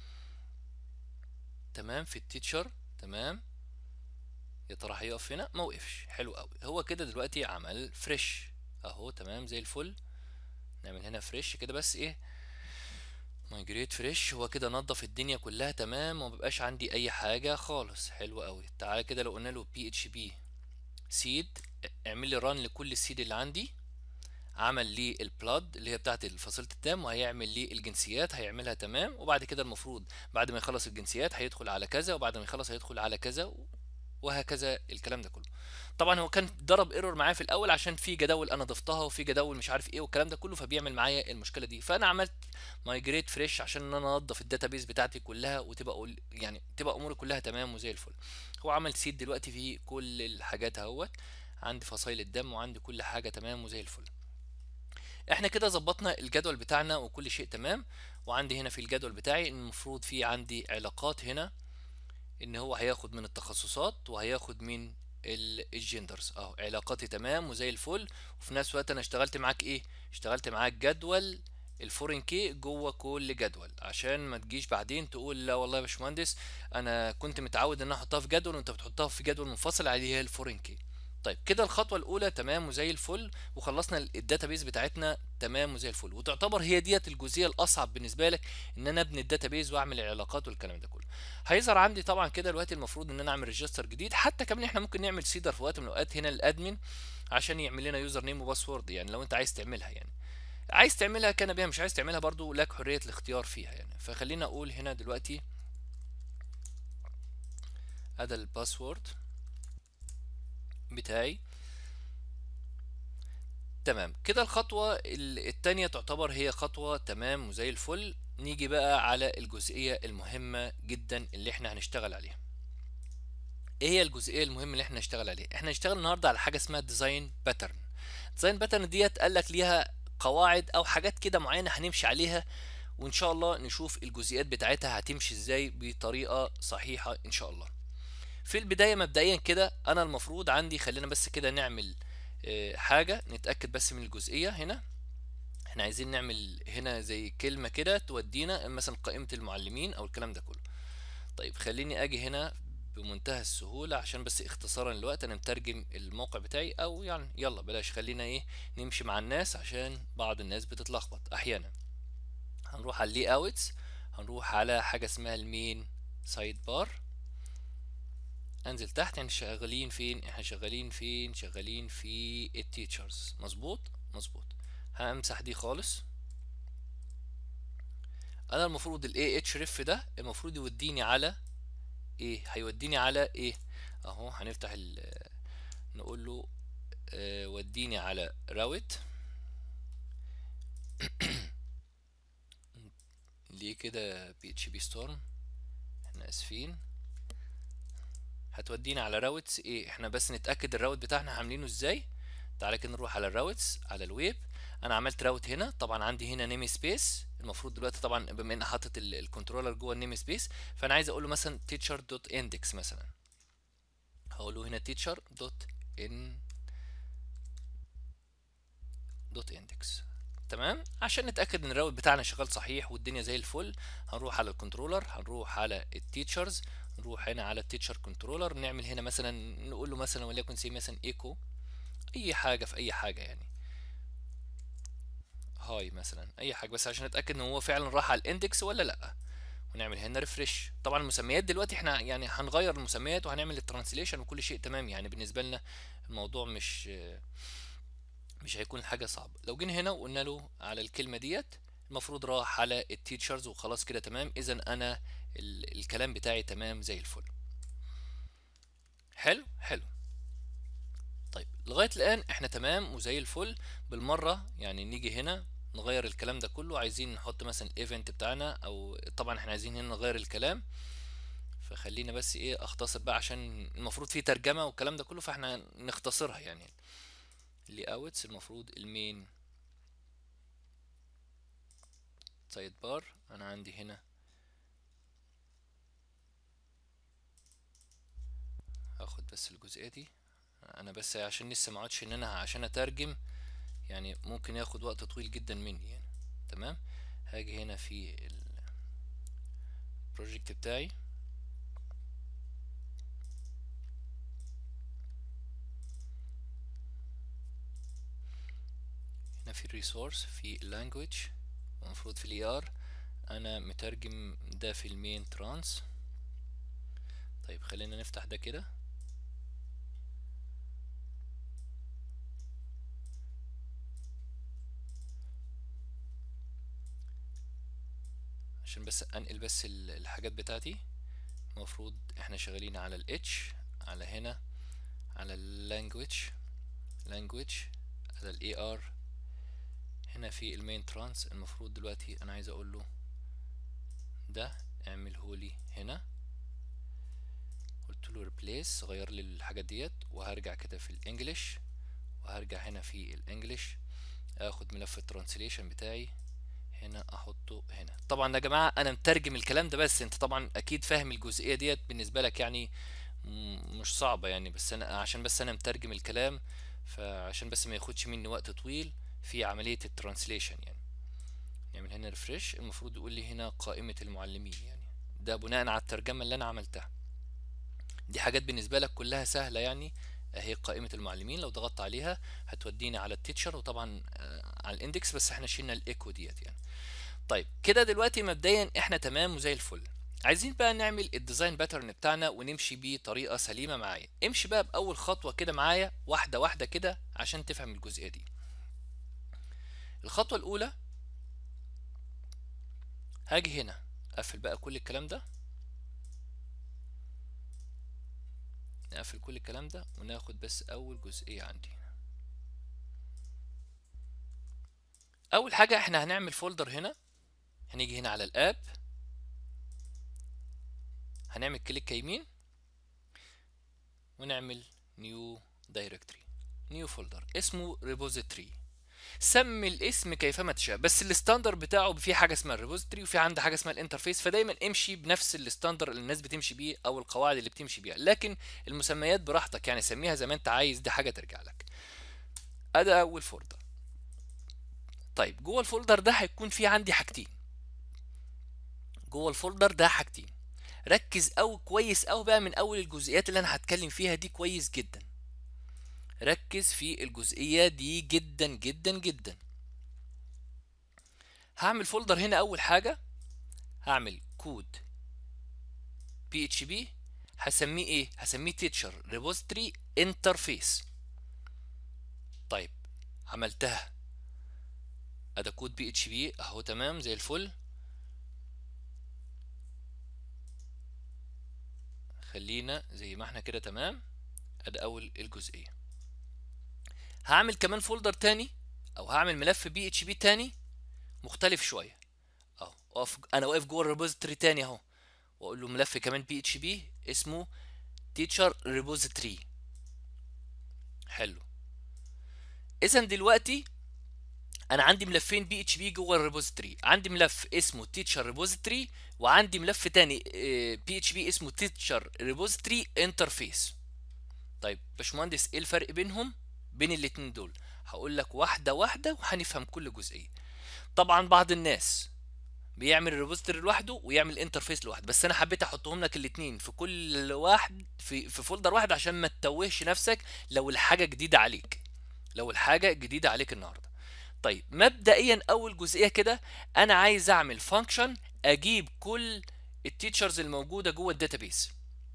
تمام في التيتشر تمام يا ترى هيقف هنا ما وقفش حلو قوي هو كده دلوقتي عمل فريش اهو تمام زي الفل نعمل هنا فريش كده بس ايه مايجريت فريش هو كده نظف الدنيا كلها تمام ومبقاش عندي اي حاجه خالص حلو قوي تعالى كده لو قلنا له بي اتش بي سيد اعمل لي ران لكل السيد اللي عندي عمل لي البلاد اللي هي بتاعت فصيله الدم وهيعمل لي الجنسيات هيعملها تمام وبعد كده المفروض بعد ما يخلص الجنسيات هيدخل على كذا وبعد ما يخلص هيدخل على كذا وهكذا الكلام ده كله طبعا هو كان ضرب ايرور معايا في الاول عشان في جداول انا ضفتها وفي جداول مش عارف ايه والكلام ده كله فبيعمل معايا المشكله دي فانا عملت مايجريت فريش عشان ان انا انضف الداتابيز بتاعتي كلها وتبقى يعني تبقى اموري كلها تمام وزي الفل هو عمل سيد دلوقتي في كل الحاجات اهوت عندي فصائل الدم وعندي كل حاجه تمام وزي الفل احنا كده ظبطنا الجدول بتاعنا وكل شيء تمام وعندي هنا في الجدول بتاعي المفروض في عندي علاقات هنا ان هو هياخد من التخصصات وهياخد من الجندرز اهو علاقاتي تمام وزي الفل وفي نفس الوقت انا اشتغلت معاك ايه اشتغلت معاك جدول الفورين كي جوه كل جدول عشان ما تجيش بعدين تقول لا والله يا باشمهندس انا كنت متعود ان انا احطها في جدول وانت بتحطها في جدول منفصل عليه هي الفورين كي طيب كده الخطوه الاولى تمام وزي الفل وخلصنا الداتابيز بتاعتنا تمام وزي الفل وتعتبر هي ديت الجزئيه الاصعب بالنسبه لك ان انا ابني الداتابيز واعمل العلاقات والكلام ده كله هيظهر عندي طبعا كده دلوقتي المفروض ان انا اعمل ريجستر جديد حتى كمان احنا ممكن نعمل سيدر في وقت من الاوقات هنا الادمن عشان يعمل لنا يوزر نيم وباسورد يعني لو انت عايز تعملها يعني عايز تعملها كان بيها مش عايز تعملها برضو لك حريه الاختيار فيها يعني فخلينا اقول هنا دلوقتي هذا الباسورد بتاعي تمام كده الخطوة التانية تعتبر هي خطوة تمام وزي الفل نيجي بقى على الجزئية المهمة جدا اللي احنا هنشتغل عليها ايه هي الجزئية المهمة اللي احنا هنشتغل عليها احنا هنشتغل النهاردة على حاجة اسمها ديزاين باترن ديزاين باترن ديت قال لك ليها قواعد او حاجات كده معينة هنمشي عليها وان شاء الله نشوف الجزئيات بتاعتها هتمشي ازاي بطريقة صحيحة ان شاء الله في البداية مبدئيا كده انا المفروض عندي خلينا بس كده نعمل آه، حاجة نتأكد بس من الجزئية هنا احنا عايزين نعمل هنا زي كلمة كده تودينا مثلا قائمة المعلمين او الكلام ده كله طيب خليني اجي هنا بمنتهى السهولة عشان بس اختصارا للوقت انا مترجم الموقع بتاعي او يعني يلا بلاش خلينا ايه نمشي مع الناس عشان بعض الناس بتتلخبط احيانا هنروح على اللي اوتس هنروح على حاجة اسمها المين سايد بار انزل تحت احنا شغالين فين احنا شغالين فين شغالين في التيتشرز مظبوط مظبوط همسح دي خالص انا المفروض الاي اتش ريف ده المفروض يوديني على ايه هيوديني على ايه اهو هنفتح ال نقول له آه وديني على راوت ليه كده بي اتش بي ستورم احنا اسفين هتودينا على راوتس ايه احنا بس نتاكد الراوت بتاعنا عاملينه ازاي تعالى كده نروح على الراوتس على الويب انا عملت راوت هنا طبعا عندي هنا نيم سبيس المفروض دلوقتي طبعا بما ان حاطط ال- الكنترولر جوه النيم سبيس فانا عايز اقول له مثلا teacher دوت index مثلا هقول له هنا teacher دوت in دوت index تمام عشان نتاكد ان الراوت بتاعنا شغال صحيح والدنيا زي الفل هنروح على الكنترولر هنروح على التيتشرز نروح هنا على التيتشر كنترولر نعمل هنا مثلا نقول له مثلا وليكن سي مثلا ايكو اي حاجه في اي حاجه يعني هاي مثلا اي حاجه بس عشان نتاكد ان هو فعلا راح على الاندكس ولا لا ونعمل هنا ريفرش طبعا المسميات دلوقتي احنا يعني هنغير المسميات وهنعمل الترانسليشن وكل شيء تمام يعني بالنسبه لنا الموضوع مش مش هيكون حاجه صعبه لو جينا هنا وقلنا له على الكلمه ديت المفروض راح على التيتشرز وخلاص كده تمام اذا انا ال الكلام بتاعي تمام زي الفل حلو حلو طيب لغايه الان احنا تمام وزي الفل بالمره يعني نيجي هنا نغير الكلام ده كله عايزين نحط مثلا الايفنت بتاعنا او طبعا احنا عايزين هنا نغير الكلام فخلينا بس ايه اختصر بقى عشان المفروض في ترجمه والكلام ده كله فاحنا نختصرها يعني اللي اوتس المفروض المين سايد بار انا عندي هنا هاخد بس الجزئيه دي انا بس عشان لسه ما عادش ان انا عشان اترجم يعني ممكن ياخد وقت طويل جدا مني يعني تمام هاجي هنا في البروجكت بتاعي هنا في الريسورس في اللانجوج المفروض في الاي ار انا مترجم ده في المين ترانس طيب خلينا نفتح ده كده عشان بس انقل بس الحاجات بتاعتي المفروض احنا شغالين على الاتش على هنا على اللانجوج لانجوج على الاي ار هنا في المين ترانس المفروض دلوقتي انا عايز اقول له ده اعمله لي هنا قلت له ريبليس غير لي الحاجات ديت وهرجع كده في الانجليش وهرجع هنا في الانجليش اخد ملف الترانسليشن بتاعي هنا احطه هنا طبعا يا جماعه انا مترجم الكلام ده بس انت طبعا اكيد فاهم الجزئيه ديت بالنسبه لك يعني مش صعبه يعني بس انا عشان بس انا مترجم الكلام فعشان بس ما ياخدش مني وقت طويل في عمليه الترانسليشن يعني نعمل هنا ريفرش المفروض يقول لي هنا قائمه المعلمين يعني ده بناء على الترجمه اللي انا عملتها دي حاجات بالنسبه لك كلها سهله يعني اهي قائمة المعلمين لو ضغطت عليها هتوديني على التيتشر وطبعا على الاندكس بس احنا شلنا الايكو ديت يعني طيب كده دلوقتي مبدئيا احنا تمام وزي الفل عايزين بقى نعمل الديزاين باترن بتاعنا ونمشي بيه طريقة سليمة معايا امشي بقى بأول خطوة كده معايا واحدة واحدة كده عشان تفهم الجزئية دي الخطوة الأولى هاجي هنا أقفل بقى كل الكلام ده نقفل كل الكلام ده وناخد بس اول جزئية عندي اول حاجة احنا هنعمل فولدر هنا هنيجي هنا على الاب هنعمل كليك يمين ونعمل نيو دايركتوري نيو فولدر اسمه ريبوزيتوري سمي الاسم كيفما تشاء بس الستاندر بتاعه في حاجه اسمها الريبوزيتوري وفي عندها حاجه اسمها الانترفيس فدايما امشي بنفس الستاندر اللي الناس بتمشي بيه او القواعد اللي بتمشي بيها لكن المسميات براحتك يعني سميها زي ما انت عايز دي حاجه ترجع لك ادي اول فولدر طيب جوه الفولدر ده هيكون في عندي حاجتين جوه الفولدر ده حاجتين ركز قوي كويس قوي بقى من اول الجزئيات اللي انا هتكلم فيها دي كويس جدا ركز في الجزئية دي جدا جدا جدا هعمل فولدر هنا اول حاجة هعمل كود بي اتش بي هسميه ايه هسميه تيتشر ريبوزيتوري انترفيس طيب عملتها ادي كود بي اتش بي اهو تمام زي الفل خلينا زي ما احنا كده تمام ادي اول الجزئيه هعمل كمان فولدر تاني او هعمل ملف بي اتش بي تاني مختلف شويه اهو واقف انا واقف جوه الريبوزيتوري تاني اهو واقول له ملف كمان بي اتش بي اسمه تيتشر ريبوزيتوري حلو اذا دلوقتي انا عندي ملفين بي اتش بي جوه الريبوزيتوري عندي ملف اسمه تيتشر ريبوزيتوري وعندي ملف تاني بي اتش بي اسمه تيتشر ريبوزيتوري انترفيس طيب باشمهندس ايه الفرق بينهم بين الاتنين دول هقول لك واحده واحده وهنفهم كل جزئيه طبعا بعض الناس بيعمل الريبوزيتوري لوحده ويعمل انترفيس لوحده بس انا حبيت احطهم لك الاثنين في كل واحد في في فولدر واحد عشان ما تتوهش نفسك لو الحاجه جديده عليك لو الحاجه جديده عليك النهارده طيب مبدئيا اول جزئيه كده انا عايز اعمل فانكشن اجيب كل التيتشرز الموجوده جوه الداتابيس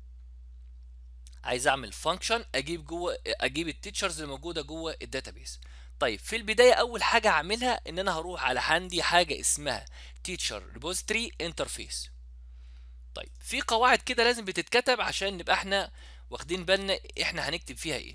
عايز اعمل فانكشن اجيب جوه اجيب التيتشرز الموجوده جوه الداتابيس طيب في البدايه اول حاجه اعملها ان انا هروح على عندي حاجه اسمها تيتشر ريبوزيتوري انترفيس طيب في قواعد كده لازم بتتكتب عشان نبقى احنا واخدين بالنا احنا هنكتب فيها ايه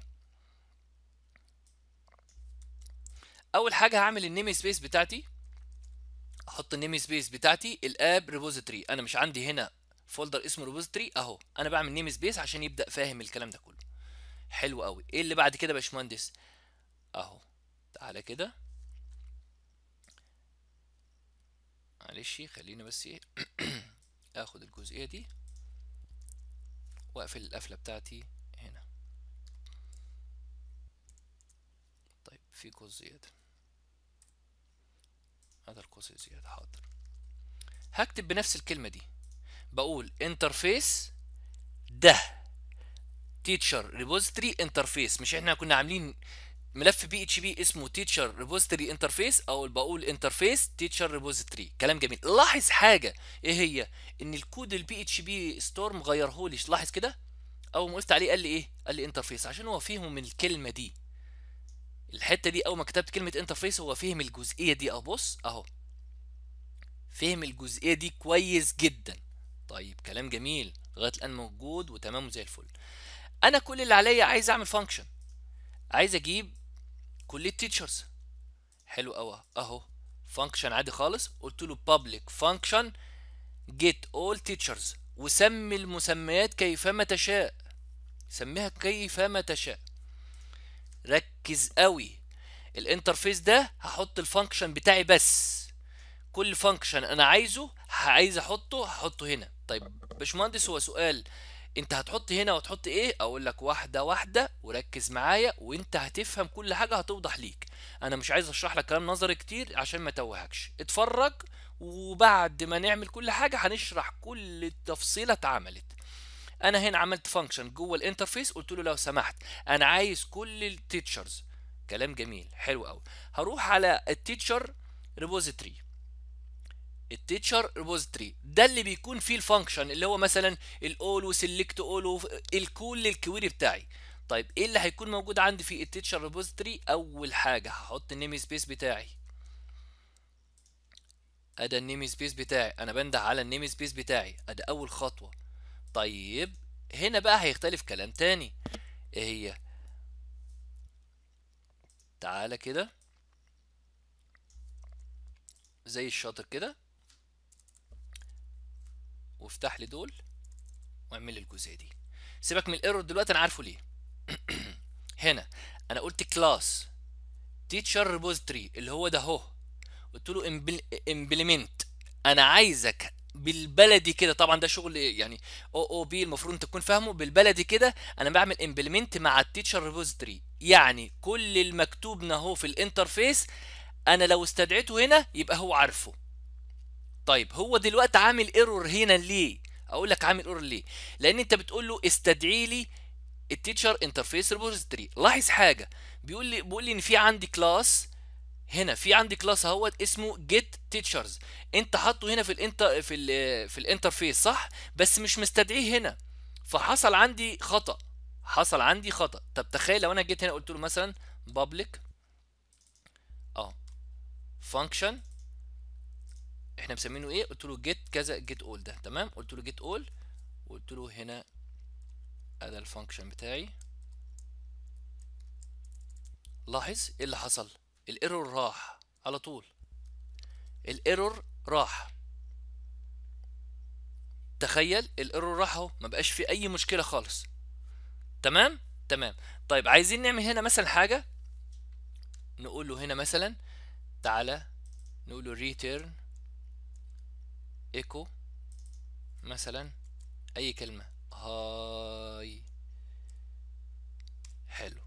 اول حاجه هعمل النيم سبيس بتاعتي احط النيم سبيس بتاعتي الاب ريبوزيتوري انا مش عندي هنا فولدر اسمه ريبوزيتوري اهو انا بعمل نيم سبيس عشان يبدا فاهم الكلام ده كله حلو قوي ايه اللي بعد كده يا باشمهندس اهو تعالى كده معلش خلينا بس ايه اخد الجزئيه دي واقفل القفله بتاعتي هنا طيب في قوس زياده هذا القوس زياده حاضر هكتب بنفس الكلمه دي بقول انترفيس ده تيتشر ريبوزيتوري انترفيس مش احنا كنا عاملين ملف بي اتش بي اسمه تيتشر ريبوزيتوري انترفيس او بقول انترفيس تيتشر ريبوزيتوري كلام جميل لاحظ حاجه ايه هي ان الكود البي اتش بي ستورم غيره لي لاحظ كده اول ما وقفت عليه قال لي ايه قال لي انترفيس عشان هو فهم من الكلمه دي الحته دي اول ما كتبت كلمه انترفيس هو فهم الجزئيه دي اهو بص اهو فهم الجزئيه دي كويس جدا طيب كلام جميل لغايه الان موجود وتمام زي الفل انا كل اللي عليا عايز اعمل فانكشن عايز اجيب كل التيتشرز حلو قوي اهو فانكشن عادي خالص قلت له public function get all teachers وسمي المسميات كيفما تشاء سميها كيفما تشاء ركز قوي الانترفيس ده هحط الفانكشن بتاعي بس كل فانكشن انا عايزه عايز احطه هحطه هنا طيب باشمهندس هو سؤال انت هتحط هنا وتحط ايه اقول لك واحده واحده وركز معايا وانت هتفهم كل حاجه هتوضح ليك انا مش عايز اشرح لك كلام نظري كتير عشان ما توهكش اتفرج وبعد ما نعمل كل حاجه هنشرح كل التفصيله اتعملت انا هنا عملت فانكشن جوه الانترفيس قلت له لو سمحت انا عايز كل التيتشرز كلام جميل حلو قوي هروح على التيتشر ريبوزيتوري التيتشر ريبوزيتوري ده اللي بيكون فيه الفانكشن اللي هو مثلا الاول وسلكت اول الكل الكويري بتاعي طيب ايه اللي هيكون موجود عندي في التيتشر ريبوزيتوري اول حاجه هحط النيم سبيس بتاعي ادي النيم سبيس بتاعي انا بنده على النيم سبيس بتاعي ادي اول خطوه طيب هنا بقى هيختلف كلام تاني ايه هي تعالى كده زي الشاطر كده وافتح لي دول واعمل لي الجزئيه دي سيبك من الايرور دلوقتي انا عارفه ليه هنا انا قلت كلاس تيتشر ريبوزيتوري اللي هو ده اهو قلت له امبلمنت انا عايزك بالبلدي كده طبعا ده شغل يعني او او بي المفروض انت تكون فاهمه بالبلدي كده انا بعمل امبلمنت مع التيتشر ريبوزيتوري يعني كل المكتوب اهو في الانترفيس انا لو استدعيته هنا يبقى هو عارفه طيب هو دلوقتي عامل ايرور هنا ليه اقول لك عامل ايرور ليه لان انت بتقول له استدعي لي التيتشر انترفيس ريبوزيتوري لاحظ حاجه بيقول لي بيقول لي ان في عندي كلاس هنا في عندي كلاس اهوت اسمه جيت تيتشرز انت حاطه هنا في الانتر في ال في الانترفيس صح بس مش مستدعيه هنا فحصل عندي خطا حصل عندي خطا طب تخيل لو انا جيت هنا قلت له مثلا public اه function احنا مسمينه ايه قلت له get كذا get all ده تمام قلت له get all وقلت له هنا ادي الفانكشن بتاعي لاحظ ايه اللي حصل الايرور راح على طول الايرور راح تخيل الايرور راح اهو ما بقاش في اي مشكله خالص تمام تمام طيب عايزين نعمل هنا مثلا حاجه نقول له هنا مثلا تعالى نقول له return echo مثلا اي كلمه هاي حلو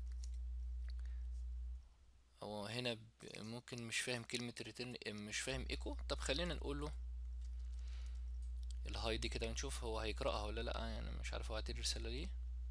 هو هنا ممكن مش فاهم كلمة ريتيرن مش فاهم ايكو طب خلينا نقول له الهاي دي كده ونشوف هو هيقرأها ولا لا يعني مش عارف هو هتدي الرسالة دي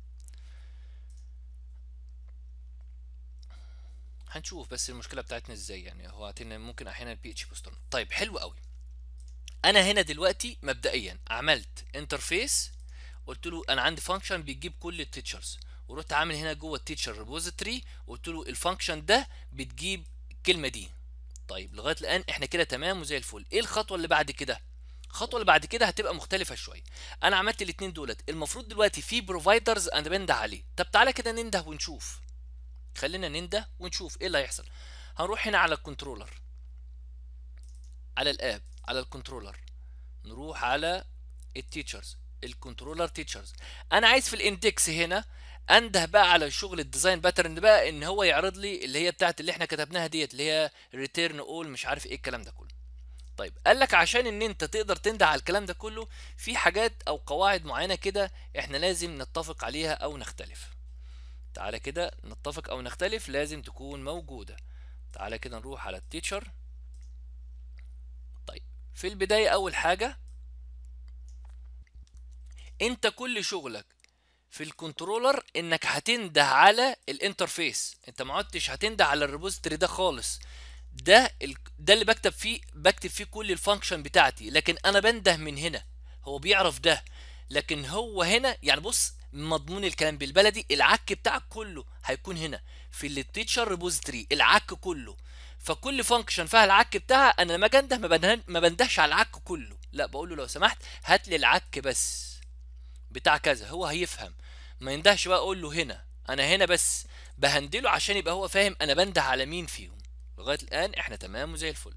هنشوف بس المشكلة بتاعتنا ازاي يعني هو هتنا ممكن احيانا البي اتش بوستون طيب حلو قوي انا هنا دلوقتي مبدئيا عملت انترفيس قلت له انا عندي فانكشن بيجيب كل التيتشرز ورحت عامل هنا جوه التيتشر ريبوزيتوري وقلت له الفانكشن ده بتجيب الكلمه دي طيب لغايه الان احنا كده تمام وزي الفل ايه الخطوه اللي بعد كده الخطوه اللي بعد كده هتبقى مختلفه شويه انا عملت الاثنين دولت المفروض دلوقتي في بروفايدرز انا بنده عليه طب تعالى كده ننده ونشوف خلينا ننده ونشوف ايه اللي هيحصل هنروح هنا على الكنترولر على الاب على الكنترولر نروح على التيتشرز الكنترولر تيتشرز انا عايز في الاندكس هنا انده بقى على شغل الديزاين باترن بقى ان هو يعرض لي اللي هي بتاعت اللي احنا كتبناها ديت اللي هي ريتيرن اول مش عارف ايه الكلام ده كله طيب قال لك عشان ان انت تقدر تنده على الكلام ده كله في حاجات او قواعد معينه كده احنا لازم نتفق عليها او نختلف تعالى كده نتفق او نختلف لازم تكون موجوده تعالى كده نروح على التيتشر طيب في البدايه اول حاجه انت كل شغلك في الكنترولر انك هتنده على الانترفيس انت ما عدتش هتنده على الريبوزيتوري ده خالص ده ال... ده اللي بكتب فيه بكتب فيه كل الفانكشن بتاعتي لكن انا بنده من هنا هو بيعرف ده لكن هو هنا يعني بص مضمون الكلام بالبلدي العك بتاعك كله هيكون هنا في التيتشر ريبوزيتوري العك كله فكل فانكشن فيها العك بتاعها انا لما اجي انده ما بنده ما بندهش على العك كله لا بقول له لو سمحت هات لي العك بس بتاع كذا هو هيفهم ما يندهش بقى اقول له هنا انا هنا بس بهندله عشان يبقى هو فاهم انا بنده على مين فيهم لغايه الان احنا تمام وزي الفل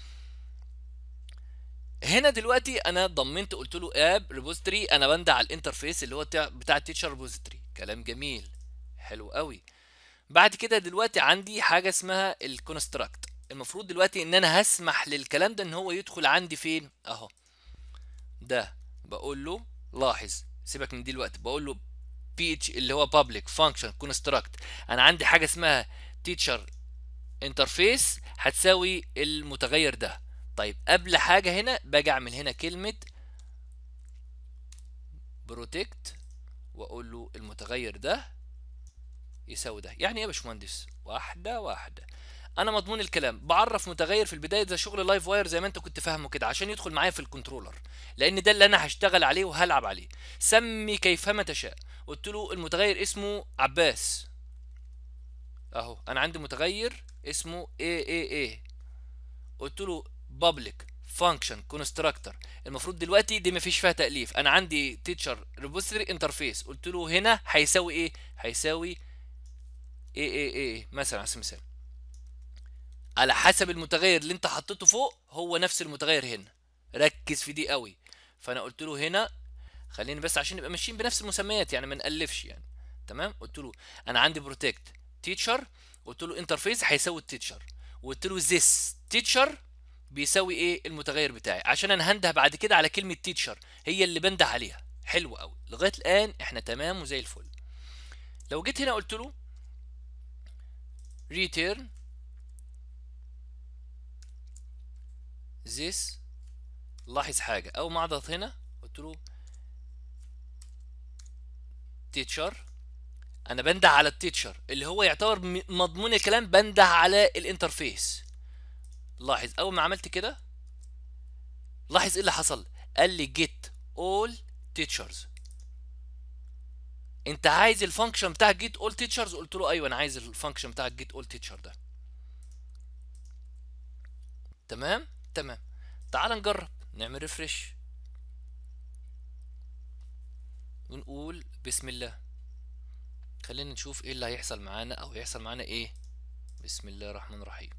هنا دلوقتي انا ضمنت قلت له اب ريبوزيتوري انا بنده على الانترفيس اللي هو بتاع بتاع التيتشر ريبوزيتوري كلام جميل حلو قوي بعد كده دلوقتي عندي حاجه اسمها الكونستراكت المفروض دلوقتي ان انا هسمح للكلام ده ان هو يدخل عندي فين اهو ده بقول له لاحظ سيبك من دي دلوقتي بقول له بي اتش اللي هو public function construct انا عندي حاجه اسمها teacher interface هتساوي المتغير ده طيب قبل حاجه هنا باجي اعمل هنا كلمه protect واقول له المتغير ده يساوي ده يعني ايه يا باشمهندس واحده واحده انا مضمون الكلام بعرف متغير في البدايه زي شغل لايف واير زي ما انت كنت فاهمه كده عشان يدخل معايا في الكنترولر لان ده اللي انا هشتغل عليه وهلعب عليه سمي كيفما تشاء قلت له المتغير اسمه عباس اهو انا عندي متغير اسمه اي اي اي قلت له public function constructor المفروض دلوقتي دي مفيش فيها تأليف انا عندي teacher repository interface قلت له هنا هيساوي ايه هيساوي اي اي اي مثلا على سبيل المثال على حسب المتغير اللي انت حطيته فوق هو نفس المتغير هنا ركز في دي قوي فانا قلت له هنا خليني بس عشان نبقى ماشيين بنفس المسميات يعني ما نالفش يعني تمام قلت له انا عندي بروتكت تيتشر قلت له انترفيس هيساوي التيتشر وقلت له this teacher بيساوي ايه المتغير بتاعي عشان انا هنده بعد كده على كلمه تيتشر هي اللي بنده عليها حلو قوي لغايه الان احنا تمام وزي الفل لو جيت هنا قلت له return this لاحظ حاجه اول ما اضغط هنا قلت له teacher انا بنده على التيتشر اللي هو يعتبر م- مضمون الكلام بنده على الانترفيس لاحظ اول ما عملت كده لاحظ ايه اللي حصل قال لي get all teachers انت عايز الفانكشن بتاع get all teachers قلت له ايوه انا عايز الفانكشن بتاع get all teacher ده تمام تمام تعال نجرب نعمل ريفرش ونقول بسم الله خلينا نشوف ايه اللي هيحصل معانا او هيحصل معانا ايه بسم الله الرحمن الرحيم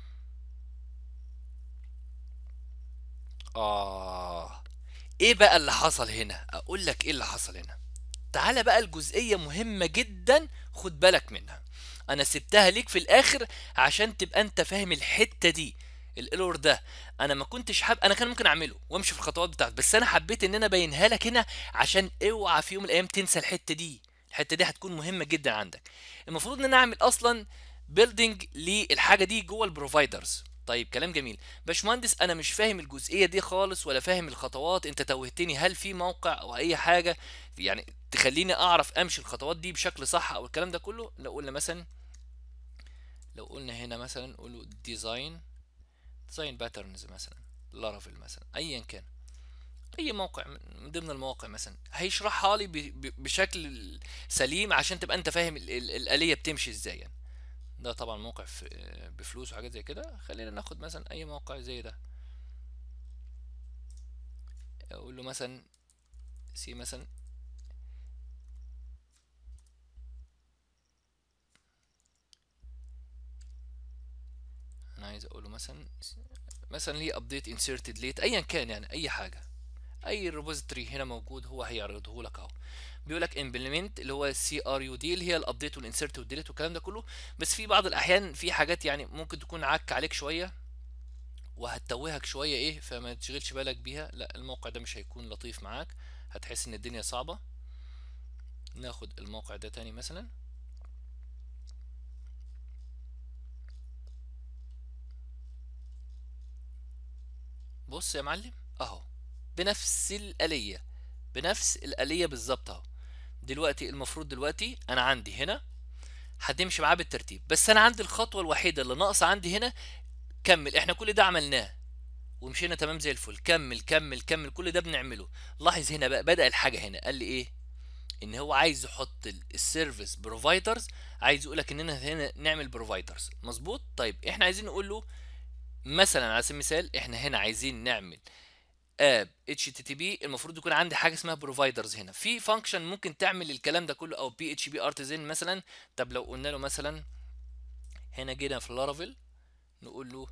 اه ايه بقى اللي حصل هنا اقول لك ايه اللي حصل هنا تعالى بقى الجزئية مهمة جدا خد بالك منها انا سبتها ليك في الاخر عشان تبقى انت فاهم الحتة دي الايرور ده انا ما كنتش حاب انا كان ممكن اعمله وامشي في الخطوات بتاعتي بس انا حبيت ان انا ابينها لك هنا عشان اوعى في يوم من الايام تنسى الحتة دي الحتة دي هتكون مهمة جدا عندك المفروض ان انا اعمل اصلا بيلدينج للحاجة دي جوه البروفايدرز طيب كلام جميل باشمهندس انا مش فاهم الجزئيه دي خالص ولا فاهم الخطوات انت توهتني هل في موقع او اي حاجه يعني تخليني اعرف امشي الخطوات دي بشكل صح او الكلام ده كله لو قلنا مثلا لو قلنا هنا مثلا نقول ديزاين ديزاين باترنز مثلا لارافيل مثلا ايا كان اي موقع من ضمن المواقع مثلا هيشرحها لي ب- ب- بشكل سليم عشان تبقى انت فاهم ال- ال- الاليه بتمشي ازاي يعني ده طبعا موقع في بفلوس وحاجات زي كده خلينا ناخد مثلا اي موقع زي ده اقول له مثلا سي مثلا انا عايز اقول له مثلا مثلا ليه ابديت انسيرتد ليت ايا كان يعني اي حاجه اي ريبوزيتوري هنا موجود هو هيعرضه لك اهو بيقول لك امبلمنت اللي هو السي ار يو دي اللي هي الابديت والانسيرت والديليت والكلام ده كله بس في بعض الاحيان في حاجات يعني ممكن تكون عك عليك شويه وهتتوهك شويه ايه فما تشغلش بالك بيها لا الموقع ده مش هيكون لطيف معاك هتحس ان الدنيا صعبه ناخد الموقع ده تاني مثلا بص يا معلم اهو بنفس الآلية بنفس الآلية بالظبط اهو دلوقتي المفروض دلوقتي انا عندي هنا هتمشي معاه بالترتيب بس انا عندي الخطوة الوحيدة اللي ناقصة عندي هنا كمل احنا كل ده عملناه ومشينا تمام زي الفل كمل كمل كمل كل ده بنعمله لاحظ هنا بقى بدأ الحاجة هنا قال لي ايه ان هو عايز يحط السيرفيس بروفايدرز عايز يقول لك اننا هنا نعمل بروفايدرز مظبوط طيب احنا عايزين نقول له مثلا على سبيل المثال احنا هنا عايزين نعمل اب اتش تي تي بي المفروض يكون عندي حاجه اسمها بروفايدرز هنا في فانكشن ممكن تعمل الكلام ده كله او بي اتش بي ارتزن مثلا طب لو قلنا له مثلا هنا جينا في لارافيل نقول له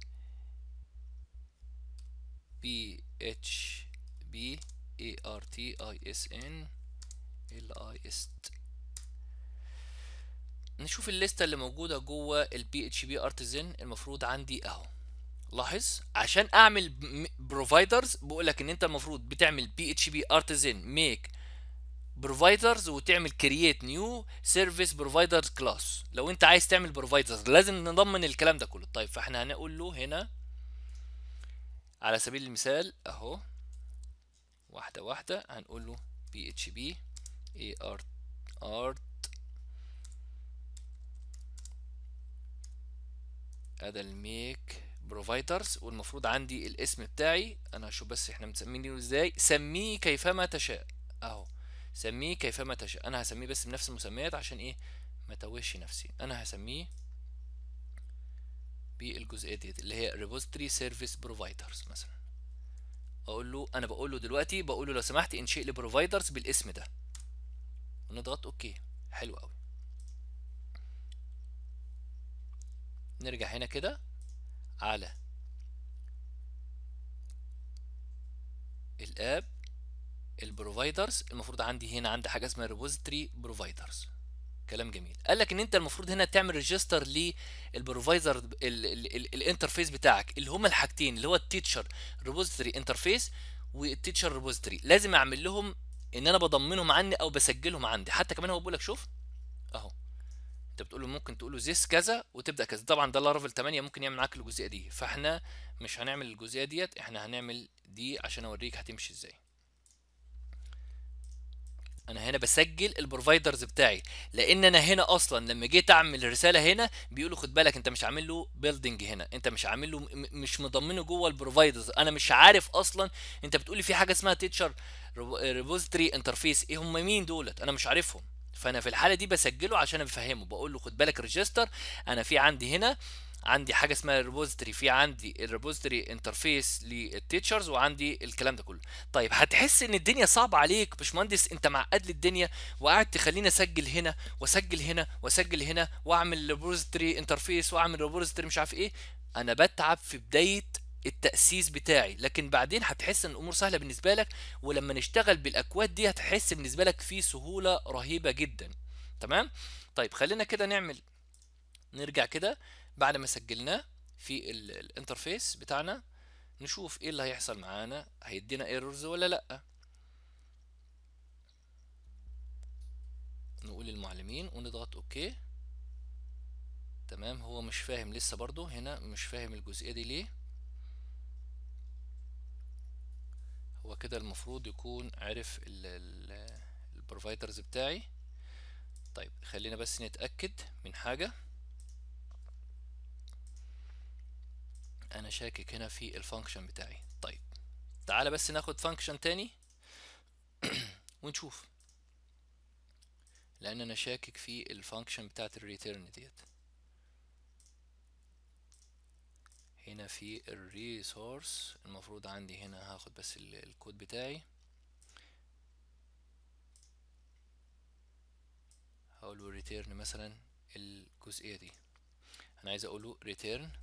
بي اتش بي اي ار تي اي اس ان ال اي اس نشوف الليسته اللي موجوده جوه البي اتش بي ارتزن المفروض عندي اهو لاحظ عشان اعمل بروفايدرز بقول لك ان انت المفروض بتعمل بي اتش بي ارتزن ميك بروفايدرز وتعمل كرييت نيو سيرفيس بروفايدرز كلاس لو انت عايز تعمل بروفايدرز لازم نضمن الكلام ده كله طيب فاحنا هنقول له هنا على سبيل المثال اهو واحده واحده هنقول له بي اتش بي اي ار ارت ادي الميك بروفايدرز والمفروض عندي الاسم بتاعي انا هشوف بس احنا مسمينه ازاي سميه كيفما تشاء اهو سميه كيفما تشاء انا هسميه بس بنفس المسميات عشان ايه ما توهش نفسي انا هسميه بالجزئيه ديت اللي هي ريبوزيتوري سيرفيس بروفايدرز مثلا اقول له انا بقول له دلوقتي بقول له لو سمحت انشئ لي بروفايدرز بالاسم ده ونضغط اوكي حلو قوي نرجع هنا كده على الاب البروفايدرز المفروض عندي هنا عندي حاجه اسمها ريبوزيتوري بروفايدرز كلام جميل قال لك ان انت المفروض هنا تعمل ريجستر للبروفايزر الانترفيس بتاعك اللي هما الحاجتين اللي هو التيتشر ريبوزيتوري انترفيس والتيتشر ريبوزيتوري لازم اعمل لهم ان انا بضمنهم عني او بسجلهم عندي حتى كمان هو بيقول لك شوف اهو انت بتقول له ممكن تقول له زيس كذا وتبدا كذا طبعا ده لارفل 8 ممكن يعمل معاك الجزئيه دي فاحنا مش هنعمل الجزئيه ديت احنا هنعمل دي عشان اوريك هتمشي ازاي انا هنا بسجل البروفايدرز بتاعي لان انا هنا اصلا لما جيت اعمل رساله هنا بيقولوا خد بالك انت مش عامل له بيلدينج هنا انت مش عامل له م- مش مضمنه جوه البروفايدرز انا مش عارف اصلا انت بتقولي في حاجه اسمها تيتشر ريبوزيتوري انترفيس ايه هم مين دولت انا مش عارفهم فانا في الحاله دي بسجله عشان بفهمه بقول له خد بالك ريجستر انا في عندي هنا عندي حاجه اسمها الريبوزيتوري في عندي الريبوزيتوري انترفيس للتيتشرز وعندي الكلام ده كله طيب هتحس ان الدنيا صعبه عليك باشمهندس انت معقد لي الدنيا وقاعد تخليني اسجل هنا واسجل هنا واسجل هنا واعمل ريبوزيتوري انترفيس واعمل ريبوزيتوري مش عارف ايه انا بتعب في بدايه التأسيس بتاعي لكن بعدين هتحس ان الامور سهله بالنسبه لك ولما نشتغل بالاكواد دي هتحس بالنسبه لك في سهوله رهيبه جدا تمام طيب خلينا كده نعمل نرجع كده بعد ما سجلناه في ال- الانترفيس بتاعنا نشوف ايه اللي هيحصل معانا هيدينا ايرورز ولا لا نقول للمعلمين ونضغط اوكي تمام هو مش فاهم لسه برضو هنا مش فاهم الجزئية دي ليه هو كده المفروض يكون عرف البروفايدرز بتاعي طيب خلينا بس نتأكد من حاجة انا شاكك هنا في الفانكشن بتاعي طيب تعالى بس ناخد فانكشن تاني ونشوف لان انا شاكك في الفانكشن بتاعت الريتيرن ديت هنا في الريسورس المفروض عندي هنا هاخد بس ال- الكود بتاعي هقوله ريتيرن مثلا الجزئية دي انا عايز اقوله ريتيرن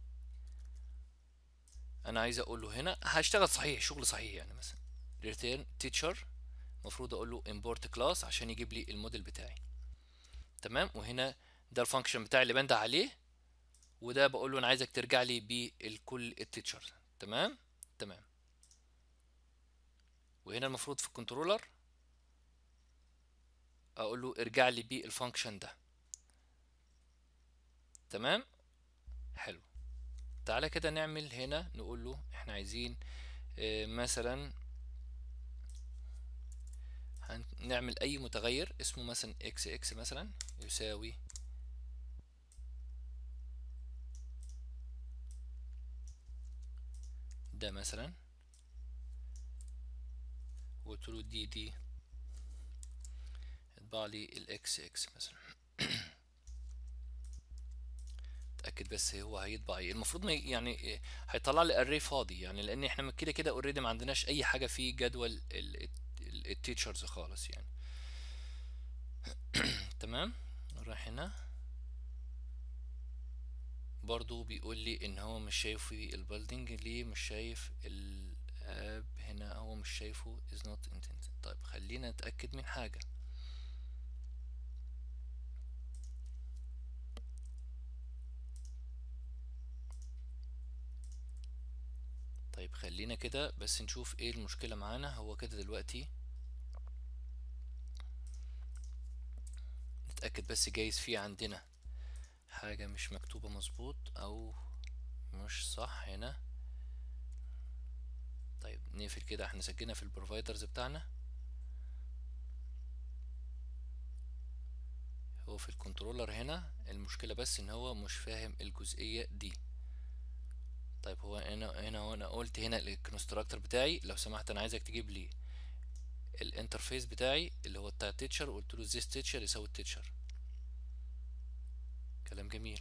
انا عايز اقول له هنا هشتغل صحيح شغل صحيح يعني مثلا return teacher المفروض اقول له import class عشان يجيب لي الموديل بتاعي تمام وهنا ده الفانكشن بتاعي اللي بنده عليه وده بقول له انا عايزك ترجع لي بالكل التيتشر تمام تمام وهنا المفروض في الكنترولر اقول له ارجع لي بالفانكشن ده تمام حلو تعالى كده نعمل هنا نقول له احنا عايزين اه مثلا نعمل اي متغير اسمه مثلا اكس اكس مثلا يساوي ده مثلا وقلت له دي دي اطبع لي الاكس اكس مثلا اتاكد بس هو هيطبع ايه المفروض ما يعني هيطلع لي اري فاضي يعني لان احنا كده كده اوريدي ما عندناش اي حاجه في جدول التيتشرز خالص يعني تمام نروح هنا برضو بيقول لي ان هو مش شايف في البيلدينج ليه مش شايف الاب هنا هو مش شايفه is not intended طيب خلينا نتاكد من حاجه طيب خلينا كده بس نشوف ايه المشكلة معانا هو كده دلوقتي نتأكد بس جايز في عندنا حاجة مش مكتوبة مظبوط او مش صح هنا طيب نقفل كده احنا سجلنا في البروفايدرز بتاعنا هو في الكنترولر هنا المشكلة بس ان هو مش فاهم الجزئية دي طيب هو هنا هنا انا قلت هنا الكونستراكتور بتاعي لو سمحت انا عايزك تجيب لي الانترفيس بتاعي اللي هو بتاع التيتشر وقلت له this teacher يساوي التيتشر كلام جميل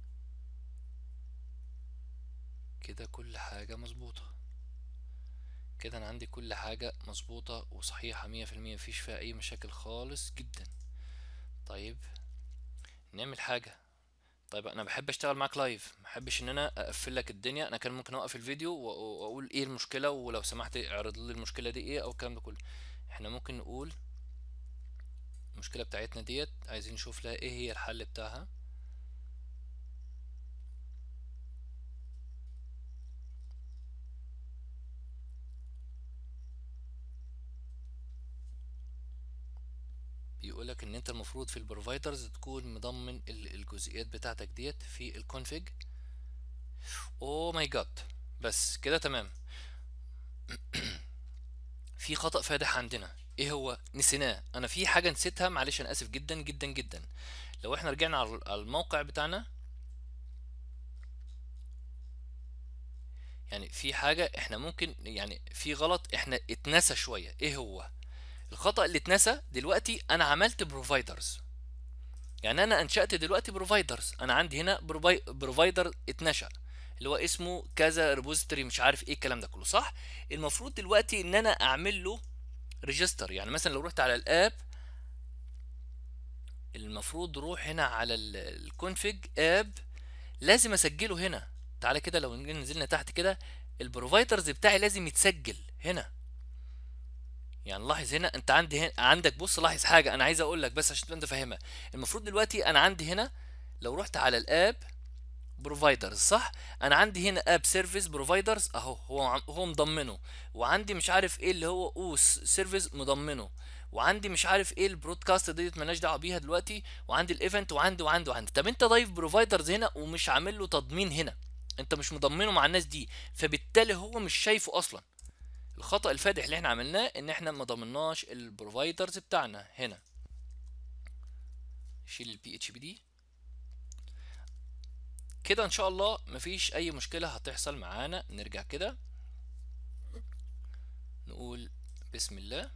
كده كل حاجة مظبوطة كده انا عندي كل حاجة مظبوطة وصحيحة مية في المية مفيش فيها اي مشاكل خالص جدا طيب نعمل حاجة طيب انا بحب اشتغل معاك لايف ما بحبش ان انا اقفل لك الدنيا انا كان ممكن اوقف الفيديو و- واقول ايه المشكله ولو سمحت اعرض لي المشكله دي ايه او الكلام ده كله احنا ممكن نقول المشكله بتاعتنا ديت عايزين نشوف لها ايه هي الحل بتاعها بيقولك ان انت المفروض في البروفايدرز تكون مضمن ال- الجزئيات بتاعتك ديت في الكونفيج اوه ماي جاد بس كده تمام في خطأ فادح عندنا ايه هو نسيناه انا في حاجة نسيتها معلش انا اسف جدا جدا جدا لو احنا رجعنا على على الموقع بتاعنا يعني في حاجة احنا ممكن يعني في غلط احنا اتنسى شوية ايه هو الخطأ اللي اتنسى دلوقتي انا عملت بروفايدرز يعني انا انشأت دلوقتي بروفايدرز انا عندي هنا بروفايدر اتنشأ اللي هو اسمه كذا ريبوزيتوري مش عارف ايه الكلام ده كله صح المفروض دلوقتي ان انا اعمل له ريجستر يعني مثلا لو رحت على الاب المفروض روح هنا على الكونفيج اب لازم اسجله هنا تعالى كده لو نزلنا تحت كده البروفايدرز بتاعي لازم يتسجل هنا يعني لاحظ هنا انت عندي هنا عندك بص لاحظ حاجه انا عايز اقول لك بس عشان تبقى انت فاهمها المفروض دلوقتي انا عندي هنا لو رحت على الاب بروفايدرز صح انا عندي هنا اب سيرفيس بروفايدرز اهو هو عم- هو مضمنه وعندي مش عارف ايه اللي هو اوس سيرفيس مضمنه وعندي مش عارف ايه البرودكاست ديت مالناش دعوه بيها دلوقتي وعندي الايفنت وعندي وعندي وعندي طب انت ضايف بروفايدرز هنا ومش عامل له تضمين هنا انت مش مضمنه مع الناس دي فبالتالي هو مش شايفه اصلا الخطأ الفادح اللي احنا عملناه ان احنا ما ضمناش البروفايدرز بتاعنا هنا شيل البي اتش بي دي كده ان شاء الله مفيش اي مشكلة هتحصل معانا نرجع كده نقول بسم الله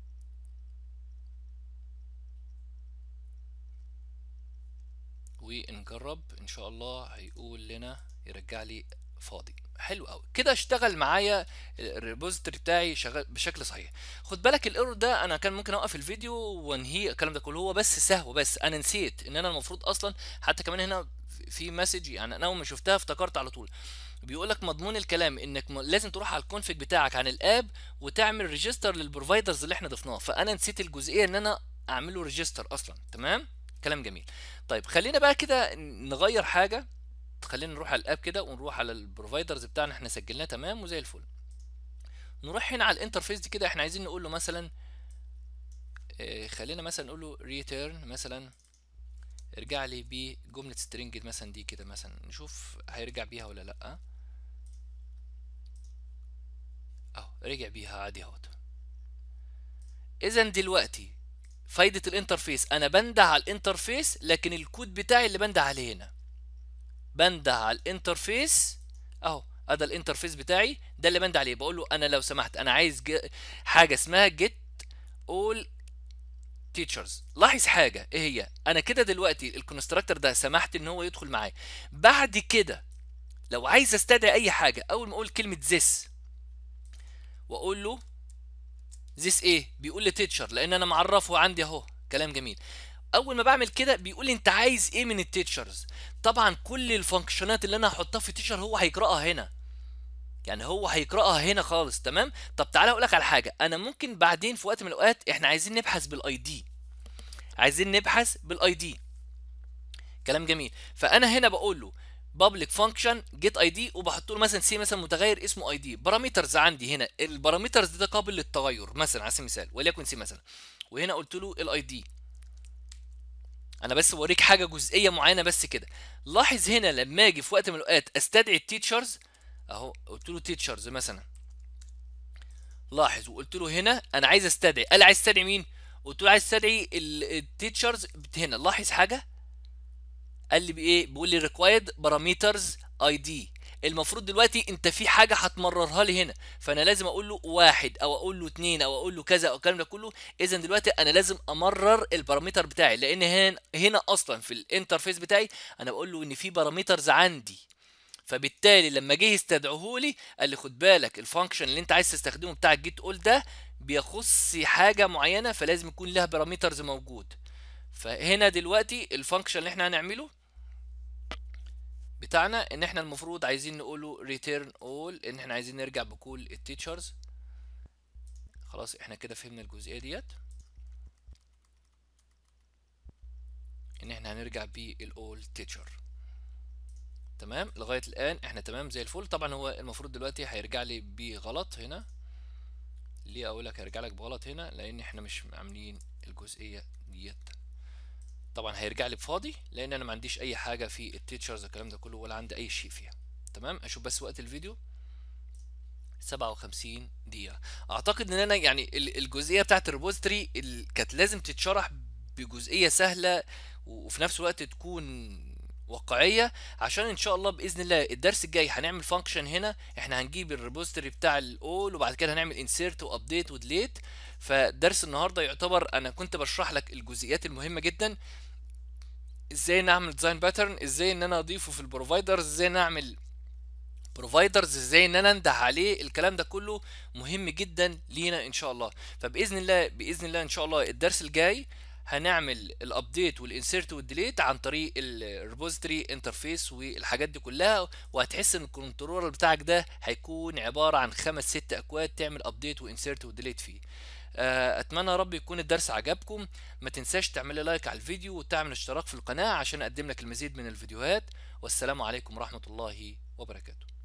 ونجرب ان شاء الله هيقول لنا يرجع لي فاضي حلو قوي كده اشتغل معايا الريبوزيتوري بتاعي شغال بشكل صحيح خد بالك الايرور ده انا كان ممكن اوقف الفيديو وانهي الكلام ده كله هو بس سهو بس انا نسيت ان انا المفروض اصلا حتى كمان هنا في مسج يعني انا اول ما شفتها افتكرت على طول بيقول لك مضمون الكلام انك م- لازم تروح على الكونفيج بتاعك عن الاب وتعمل ريجستر للبروفايدرز اللي احنا ضفناه فانا نسيت الجزئيه ان انا اعمل له ريجستر اصلا تمام كلام جميل طيب خلينا بقى كده نغير حاجه خلينا نروح على الاب كده ونروح على البروفايدرز بتاعنا احنا سجلناه تمام وزي الفل نروح هنا على الانترفيس دي كده احنا عايزين نقول له مثلا اه خلينا مثلا نقول له ريتيرن مثلا ارجع لي بجمله سترينج مثلا دي كده مثلا نشوف هيرجع بيها ولا لا اهو رجع بيها عادي اهوت اذا دلوقتي فايده الانترفيس انا بنده على الانترفيس لكن الكود بتاعي اللي بنده عليه هنا بنده على الانترفيس اهو ادي الانترفيس بتاعي ده اللي بنده عليه بقول له انا لو سمحت انا عايز ج- حاجه اسمها get all teachers لاحظ حاجه ايه هي انا كده دلوقتي الكونستراكتور ده سمحت ان هو يدخل معايا بعد كده لو عايز استدعي اي حاجه اول ما اقول كلمه this واقول له this ايه بيقول لي تيتشر لان انا معرفه عندي اهو كلام جميل اول ما بعمل كده بيقول لي انت عايز ايه من التيتشرز طبعا كل الفانكشنات اللي انا هحطها في التيتشر هو هيقراها هنا يعني هو هيقراها هنا خالص تمام طب تعالى اقول لك على حاجه انا ممكن بعدين في وقت من الاوقات احنا عايزين نبحث بالاي دي عايزين نبحث بالاي دي كلام جميل فانا هنا بقول له public function get id وبحط له مثلا سي مثلا متغير اسمه id بارامترز عندي هنا البارامترز ده قابل للتغير مثلا على سبيل المثال وليكن سي مثلا وهنا قلت له الاي دي انا بس بوريك حاجه جزئيه معينه بس كده لاحظ هنا لما اجي في وقت من الاوقات استدعي التيتشرز اهو قلت له تيتشرز مثلا لاحظ وقلت له هنا انا عايز استدعي قال عايز استدعي مين قلت له عايز استدعي التيتشرز هنا لاحظ حاجه قال لي بايه بيقول لي ريكوايرد بارامترز اي دي المفروض دلوقتي انت في حاجه هتمررها لي هنا فانا لازم اقول له واحد او اقول له اتنين او اقول له كذا او الكلام ده كله اذا دلوقتي انا لازم امرر البارامتر بتاعي لان هنا هنا اصلا في الانترفيس بتاعي انا بقول له ان في بارامترز عندي فبالتالي لما جه يستدعوه لي قال لي خد بالك الفانكشن اللي انت عايز تستخدمه بتاع الجيت اول ده بيخص حاجه معينه فلازم يكون لها بارامترز موجود فهنا دلوقتي الفانكشن اللي احنا هنعمله بتاعنا ان احنا المفروض عايزين نقوله return all ان احنا عايزين نرجع بكل التيتشرز خلاص احنا كده فهمنا الجزئيه ديت ان احنا هنرجع بالاول تيتشر تمام لغايه الان احنا تمام زي الفل طبعا هو المفروض دلوقتي هيرجع لي بغلط هنا ليه اقول لك هيرجع لك بغلط هنا لان احنا مش عاملين الجزئيه ديت طبعا هيرجع لي بفاضي لان انا ما عنديش اي حاجه في التيتشرز الكلام ده كله ولا عندي اي شيء فيها تمام اشوف بس وقت الفيديو 57 دقيقة اعتقد ان انا يعني الجزئية بتاعت الريبوزيتوري كانت لازم تتشرح بجزئية سهلة وفي نفس الوقت تكون واقعية عشان ان شاء الله باذن الله الدرس الجاي هنعمل فانكشن هنا احنا هنجيب الريبوزيتوري بتاع الاول وبعد كده هنعمل انسيرت وابديت وديليت فدرس النهارده يعتبر انا كنت بشرح لك الجزئيات المهمة جدا ازاي نعمل ديزاين باترن ازاي ان انا اضيفه في البروفايدرز ازاي نعمل بروفايدرز ازاي ان انا انده عليه الكلام ده كله مهم جدا لينا ان شاء الله فباذن الله باذن الله ان شاء الله الدرس الجاي هنعمل الابديت والانسيرت والديليت عن طريق الريبوزيتوري انترفيس والحاجات دي كلها وهتحس ان الكنترولر بتاعك ده هيكون عباره عن خمس ست اكواد تعمل ابديت وانسيرت وديليت فيه اتمنى يا رب يكون الدرس عجبكم ما تنساش تعمل لي لايك على الفيديو وتعمل اشتراك في القناه عشان اقدم لك المزيد من الفيديوهات والسلام عليكم ورحمه الله وبركاته